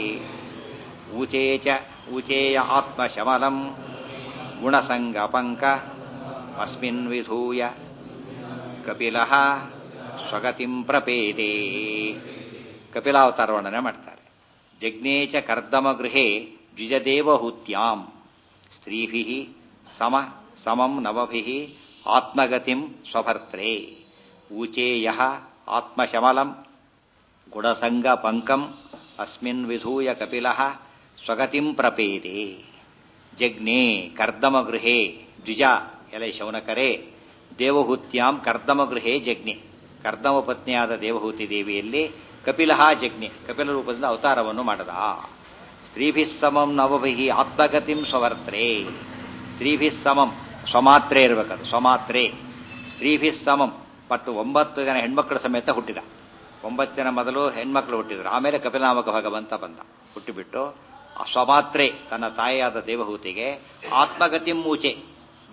Speaker 1: ಊಚೇ ಚ ಊಚೇಯ ಆತ್ಮಶಮಲಂ ಗುಣಸಂಗಪಂಕ ಅಸ್ಮಿನ್ ವಿಧೂಯ ಕಪಿಲಃ ಸ್ವಗತಿಂ ಪ್ರಪೇದೆ ಕಪಿಲಾವತಾರ ವರ್ಣನೆ ಮಾಡ್ತಾರೆ ಜಗ್ನೇಚ ಕರ್ದಮ ಗೃಹೇ ದ್ವಿಜದೇವಹೂತ್ಯಾಂ ಸ್ತ್ರೀಭಿ ಸಮ ಸಮಂ ನವಭಿ ಆತ್ಮಗತಿಂ ಸ್ವಭರ್ತ್ರೇ ಊಚೇಯ ಆತ್ಮಶಮಲಂ ಗುಣಸಂಗ ಪಂಕಂ ಅಸ್ಮಿನ್ ವಿಧೂಯ ಕಪಿಲಃ ಸ್ವಗತಿಂ ಪ್ರಪೇದೆ ಜಗ್ನೇ ಕರ್ದಮ ಗೃಹೇ ದ್ವಿಜ ಎಲೆ ಶೌನಕರೇ ದೇವಹೂತ್ಯಾಂ ಕರ್ದಮ ಗೃಹೇ ಜಗ್ನೆ ಕರ್ದಮ ಪತ್ನಿಯಾದ ದೇವಹೂತಿ ದೇವಿಯಲ್ಲಿ ಕಪಿಲಃ ಜಗ್ನೆ ಕಪಿಲ ರೂಪದಿಂದ ಅವತಾರವನ್ನು ಮಾಡದ ಸ್ತ್ರೀಭಿ ಸಮಂ ನವಭಿ ಆತ್ಮಗತಿಂ ಸ್ವವರ್ತ್ರೇ ಸ್ತ್ರೀಭಿ ಸಮಂ ಸ್ವಮಾತ್ರೆ ಇರಬೇಕದು ಸ್ವಮಾತ್ರೆ ಸ್ತ್ರೀಭಿ ಸಮಂ ಪಟ್ಟು ಒಂಬತ್ತು ಜನ ಹೆಣ್ಮಕ್ಕಳ ಸಮೇತ ಹುಟ್ಟಿದ ಒಂಬತ್ತು ಜನ ಮೊದಲು ಹೆಣ್ಮಕ್ಳು ಹುಟ್ಟಿದ್ರು ಆಮೇಲೆ ಕಪಿಲನಾಮಕ ಭಗವಂತ ಬಂದ ಹುಟ್ಟಿಬಿಟ್ಟು ಆ ಸ್ವಮಾತ್ರೆ ತನ್ನ ತಾಯಿಯಾದ ದೇವಹೂತಿಗೆ ಆತ್ಮಗತಿ ಮೂಚೆ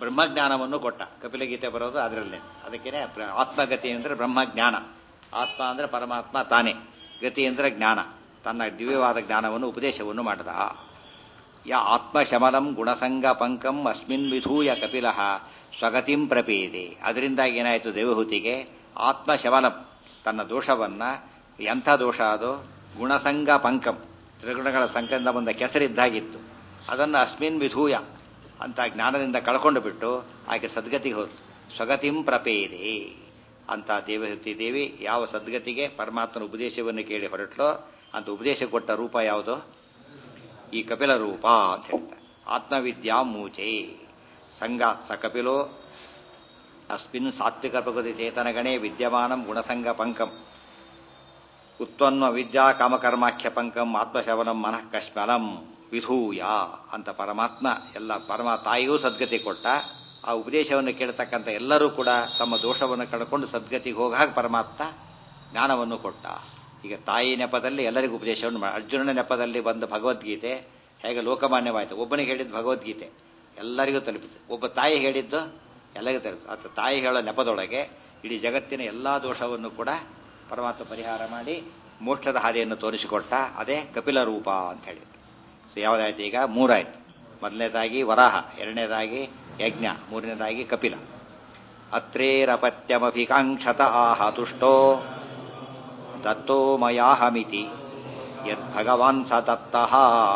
Speaker 1: ಬ್ರಹ್ಮಜ್ಞಾನವನ್ನು ಕೊಟ್ಟ ಕಪಿಲಗೀತೆ ಬರೋದು ಅದರಲ್ಲೇ ಅದಕ್ಕೇನೆ ಪ್ರ- ಆತ್ಮಗತಿ ಅಂದರೆ ಬ್ರಹ್ಮಜ್ಞಾನ ಆತ್ಮ ಅಂದರೆ ಪರಮಾತ್ಮ ತಾನೇ ಗತಿ ಅಂದರೆ ಜ್ಞಾನ ತನ್ನ ದಿವ್ಯವಾದ ಜ್ಞಾನವನ್ನು ಉಪದೇಶವನ್ನು ಮಾಡಿದ ಯ ಆತ್ಮಶಮನಂ ಗುಣಸಂಗ ಪಂಕಂ ಅಸ್ಮಿನ್ ವಿಧೂಯ ಕಪಿಲ ಸ್ವಗತಿಂ ಪ್ರಪೇದೆ ಅದರಿಂದಾಗಿ ಏನಾಯಿತು ದೇವಹೂತಿಗೆ ಆತ್ಮಶಮನಂ ತನ್ನ ದೋಷವನ್ನ ಎಂಥ ದೋಷ ಅದು ಗುಣಸಂಗ ಪಂಕಂ ತ್ರಿಗುಣಗಳ ಸಂಕದಿಂದ ಬಂದ ಕೆಸರಿದ್ದಾಗಿತ್ತು ಅದನ್ನು ಅಸ್ಮಿನ್ ವಿಧೂಯ ಅಂತ ಜ್ಞಾನದಿಂದ ಕಳ್ಕೊಂಡು ಬಿಟ್ಟು ಆಕೆ ಸದ್ಗತಿಗೆ ಹೋದ್ರು ಸ್ವಗತಿಂ ಪ್ರಪೇದೆ ಅಂತ ದೇವಹೂತಿ ದೇವಿ ಯಾವ ಸದ್ಗತಿಗೆ ಪರಮಾತ್ಮನ ಉಪದೇಶವನ್ನು ಕೇಳಿ ಹೊರಟ್ಲೋ ಅಂತ ಉಪದೇಶ ಕೊಟ್ಟ ರೂಪ ಯಾವುದು ಈ ಕಪಿಲ ರೂಪ ಅಂತ ಹೇಳ್ತಾರೆ ಆತ್ಮವಿದ್ಯಾ ಮೂಚೆ ಸಂಗ ಸ ಕಪಿಲೋ ಅಸ್ಮಿನ್ ಸಾತ್ವಿಕ ಪ್ರಕೃತಿ ಚೇತನಗಣೆ ವಿದ್ಯಮಾನಂ ಗುಣಸಂಗ ಪಂಕಂ ಉತ್ಪನ್ನ ವಿದ್ಯಾ ಕಾಮಕರ್ಮಾಖ್ಯ ಪಂಕಂ ಆತ್ಮಶವನಂ ಮನಃ ಕಶ್ಮಲಂ ವಿಧೂಯ ಅಂತ ಪರಮಾತ್ಮ ಎಲ್ಲ ಪರಮ ತಾಯಿಗೂ ಸದ್ಗತಿ ಕೊಟ್ಟ ಆ ಉಪದೇಶವನ್ನು ಕೇಳತಕ್ಕಂಥ ಎಲ್ಲರೂ ಕೂಡ ತಮ್ಮ ದೋಷವನ್ನು ಕಳ್ಕೊಂಡು ಸದ್ಗತಿಗೆ ಹೋಗಾಗ ಪರಮಾತ್ಮ ಜ್ಞಾನವನ್ನು ಕೊಟ್ಟ ಈಗ ತಾಯಿ ನೆಪದಲ್ಲಿ ಎಲ್ಲರಿಗೂ ಉಪದೇಶವನ್ನು ಮಾಡಿ ಅರ್ಜುನನ ನೆಪದಲ್ಲಿ ಬಂದ ಭಗವದ್ಗೀತೆ ಹೇಗೆ ಲೋಕಮಾನ್ಯವಾಯಿತು ಒಬ್ಬನಿಗೆ ಹೇಳಿದ್ದು ಭಗವದ್ಗೀತೆ ಎಲ್ಲರಿಗೂ ತಲುಪಿತು ಒಬ್ಬ ತಾಯಿ ಹೇಳಿದ್ದು ಎಲ್ಲರಿಗೂ ತಲುಪಿತು ಅಥವಾ ತಾಯಿ ಹೇಳೋ ನೆಪದೊಳಗೆ ಇಡೀ ಜಗತ್ತಿನ ಎಲ್ಲಾ ದೋಷವನ್ನು ಕೂಡ ಪರಮಾತ್ಮ ಪರಿಹಾರ ಮಾಡಿ ಮೋಕ್ಷದ ಹಾದಿಯನ್ನು ತೋರಿಸಿಕೊಟ್ಟ ಅದೇ ಕಪಿಲ ರೂಪ ಅಂತ ಹೇಳಿ ಸೊ ಯಾವುದಾಯ್ತು ಈಗ ಮೂರಾಯ್ತು ಮೊದಲನೇದಾಗಿ ವರಾಹ ಎರಡನೇದಾಗಿ ಯಜ್ಞ ಮೂರನೇದಾಗಿ ಕಪಿಲ ಅತ್ರೇರಪತ್ಯಮಭಿಕಾಂಕ್ಷತ ಆಹ ತುಷ್ಟೋ ದತ್ತೋ ಮಯಾಹಮಿತಿ ಯದ್ಭಗವಾನ್ ಸ ದತ್ತಃ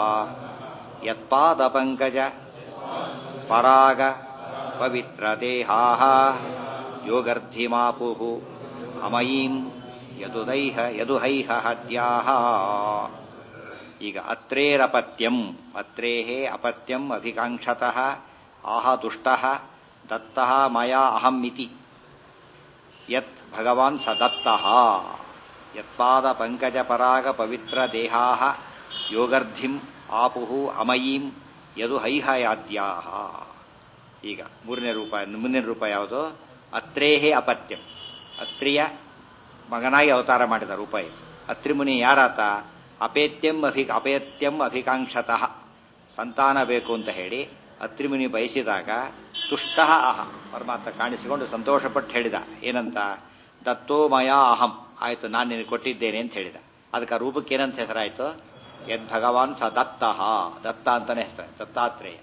Speaker 1: ಯತ್ಪಾದಪಂಕಜ ಪರಾಗ ಪವಿತ್ರದೇಹಾಃ ಯೋಗರ್ಧಿಮಾಪುಃ ಅಮಯೀಂ ಯದುದೈಹ ಯದುಹೈಹ ಹದ್ಯಾಹ ಈಗ ಅತ್ರೇರಪತ್ಯಂ ಅತ್ರೇಹೇ ಅಪತ್ಯಂ ಅಭಿಕಾಂಕ್ಷತಃ ಆಹ ತುಷ್ಟಃ ದತ್ತಃ ಮಯಾ ಅಹಂ ಇತಿ ಯತ್ ಭಗವಾನ್ ಸ ದತ್ತಃ ಯತ್ಪಾದ ಪಂಕಜ ಪರಾಗ ಪವಿತ್ರ ದೇಹಾಃ ಯೋಗರ್ಧಿಂ ಆಪುಃ ಅಮಯೀಂ ಯದು ಹೈಹಯಾದ್ಯಾಹ ಈಗ ಮೂರನೇ ರೂಪ ಮುಂದಿನ ರೂಪ ಯಾವುದು ಅತ್ರೇಹೇ ಅಪತ್ಯಂ ಅತ್ರಿಯ ಮಗನಾಗಿ ಅವತಾರ ಮಾಡಿದ ರೂಪ ಇದು ಅತ್ರಿ ಮುನಿ ಯಾರಾತ ಅಪೇತ್ಯಂ ಅಭಿ ಅಪೇತ್ಯಂ ಅಭಿಕಾಂಕ್ಷತಃ ಸಂತಾನ ಬೇಕು ಅಂತ ಹೇಳಿ ಅತ್ರಿಮುನಿ ಬಯಸಿದಾಗ ತುಷ್ಟ ಅಹ ಪರಮಾತ್ಮ ಕಾಣಿಸಿಕೊಂಡು ಸಂತೋಷಪಟ್ಟು ಹೇಳಿದ ಏನಂತ ದತ್ತೋ ಮಯಾ ಅಹಂ ಆಯ್ತು ನಾನು ನಿನಗೆ ಕೊಟ್ಟಿದ್ದೇನೆ ಅಂತ ಹೇಳಿದ ಅದಕ್ಕೆ ಆ ರೂಪಕ್ಕೆ ಏನಂತ ಹೆಸರಾಯ್ತು ಯದ್ ಭಗವಾನ್ ಸ ದತ್ತಃ ದತ್ತ ಅಂತಾನೆ ಹೆಸರು ದತ್ತಾತ್ರೇಯ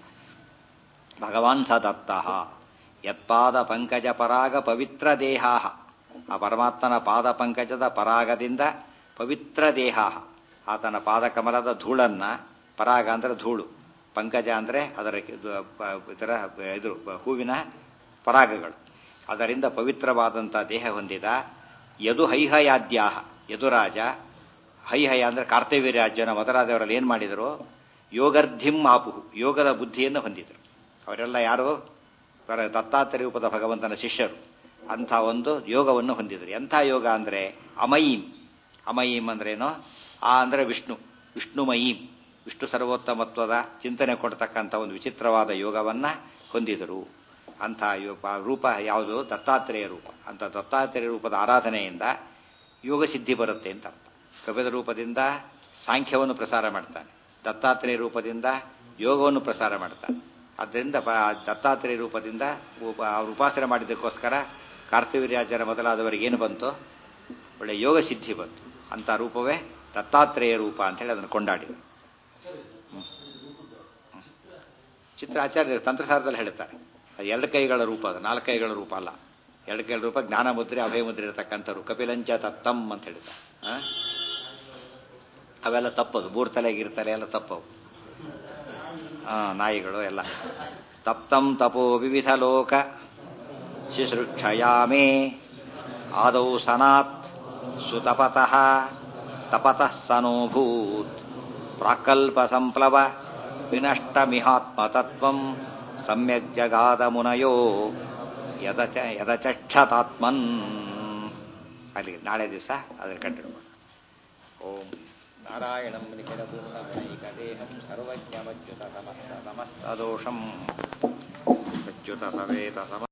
Speaker 1: ಭಗವಾನ್ ಸ ದತ್ತಃ ಯತ್ಪಾದ ಪಂಕಜ ಪರಾಗ ಪವಿತ್ರ ದೇಹ ಆ ಪರಮಾತ್ಮನ ಪಾದ ಪಂಕಜದ ಪರಾಗದಿಂದ ಪವಿತ್ರ ದೇಹ ಆತನ ಪಾದಕಮಲದ ಧೂಳನ್ನ ಪರಾಗ ಅಂದ್ರೆ ಧೂಳು ಪಂಕಜ ಅಂದ್ರೆ ಅದರ ಇದು, ಪ- ಇದರ ಇದು ಹೂವಿನ ಪರಾಗಗಳು ಅದರಿಂದ ಪವಿತ್ರವಾದಂಥ ದೇಹ ಹೊಂದಿದ ಯದು ಹೈಹಯಾದ್ಯಾಹ ಯದುರಾಜ ಹೈಹಯ ಅಂದ್ರೆ ಕಾರ್ತವೀರ್ಯಾಜ್ಯನ ಮೊದಲಾದವರಲ್ಲಿ ಏನು ಮಾಡಿದರು ಯೋಗರ್ಧಿಂ ಆಪುಹು ಯೋಗದ ಬುದ್ಧಿಯನ್ನು ಹೊಂದಿದರು ಅವರೆಲ್ಲ ಯಾರು ಪರ- ದತ್ತಾತ್ರೇಯ ರೂಪದ ಭಗವಂತನ ಶಿಷ್ಯರು ಅಂಥ ಒಂದು ಯೋಗವನ್ನು ಹೊಂದಿದರು ಎಂಥ ಯೋಗ ಅಂದ್ರೆ ಅಮಯೀಂ ಅಮಯೀಂ ಅಂದ್ರೇನು ಆ ಅಂದ್ರೆ ವಿಷ್ಣು ವಿಷ್ಣುಮಯೀಂ ವಿಷ್ಣು ಸರ್ವೋತ್ತಮತ್ವದ ಚಿಂತನೆ ಕೊಡ್ತಕ್ಕಂಥ ಒಂದು ವಿಚಿತ್ರವಾದ ಯೋಗವನ್ನ ಹೊಂದಿದರು ಅಂಥ ಯೋ- ಆ ರೂಪ ಯಾವುದು ದತ್ತಾತ್ರೇಯ ರೂಪ ಅಂತ ದತ್ತಾತ್ರೇಯ ರೂಪದ ಆರಾಧನೆಯಿಂದ ಯೋಗ ಸಿದ್ಧಿ ಬರುತ್ತೆ ಅಂತ ಅರ್ಥ ಕಪಿಲ ರೂಪದಿಂದ ಸಾಂಖ್ಯವನ್ನು ಪ್ರಸಾರ ಮಾಡ್ತಾನೆ ದತ್ತಾತ್ರೇಯ ರೂಪದಿಂದ ಯೋಗವನ್ನು ಪ್ರಸಾರ ಮಾಡ್ತಾನೆ ಆದ್ದರಿಂದ ಪ- ದತ್ತಾತ್ರೇಯ ರೂಪದಿಂದ ಉಪ- ಅವ್ರು ಉಪಾಸನೆ ಮಾಡಿದ್ದಕ್ಕೋಸ್ಕರ ಕಾರ್ತಿವೀರ್ಯಾಚಾರ್ಯ ಮೊದಲಾದವರಿಗೆ ಏನು ಬಂತು ಒಳ್ಳೆ ಯೋಗ ಸಿದ್ಧಿ ಬಂತು ಅಂತ ರೂಪವೇ ದತ್ತಾತ್ರೇಯ ರೂಪ ಅಂತ ಹೇಳಿ ಅದನ್ನು ಕೊಂಡಾಡಿದರು ಹ್ಮ್. ಹ್ಮ್. ಚಿತ್ರ ಆಚಾರ್ಯ ತಂತ್ರಸಾರದಲ್ಲಿ ಹೇಳ್ತಾರೆ ಅದು ಎರಡು ಕೈಗಳ ರೂಪ ಅದು ನಾಲ್ಕು ಕೈಗಳ ರೂಪ ಅಲ್ಲ ಎರಡು ಕೈಗಳ ರೂಪ ಜ್ಞಾನ ಮುದ್ರೆ ಅಭಯ ಮುದ್ರೆ ಇರತಕ್ಕಂಥವ್ರು ಕಪಿಲಂಚ ತತ್ತಂ ಅಂತ ಹೇಳ್ತಾರೆ ಆ? ಅವೆಲ್ಲ ತಪ್ಪದು ಮೂರು ತಲೆ ಗಿರ್ತಲೆ ಎಲ್ಲ ತಪ್ಪವು ಆ, ನಾಯಿಗಳು ಎಲ್ಲ ತಪ್ತಂ ತಪೋ ವಿವಿಧ ಲೋಕ ಶಿಶೃಕ್ಷಯಾಮೇ ಆದೌ ಸನಾತ್ ಸುತಪತಃ ತಪತಃ ಸನೋಭೂತ್ ಪ್ರಾಕಲ್ಪ ಸಂಪ್ಲವ ವಿನಷ್ಟಮಿಹಾತ್ಮತತ್ವಂ ಸಮ್ಯಕ್ ಜಗಾದ ಮುನಯೋ ಯದಚ ಯದಚಕ್ಷತಾತ್ಮನ್ ಅಲ್ಲಿ ನಾಳೆ ದಿವಸ ಅದನ್ನು ಕಂಟಿನ್ಯೂ ಮಾಡೋಣ ಓಂ ನಾರಾಯಣಂ ನಿಖಿಲಪೂರ್ಣಗುಣೈಕದೇಹಂ ಸರ್ವಜ್ಞಮಚ್ಯುತ ಸಮಸ್ತ ಸಮಸ್ತದೋಷಂ ಅಚ್ಯುತ ಸವೇತ ಸಮ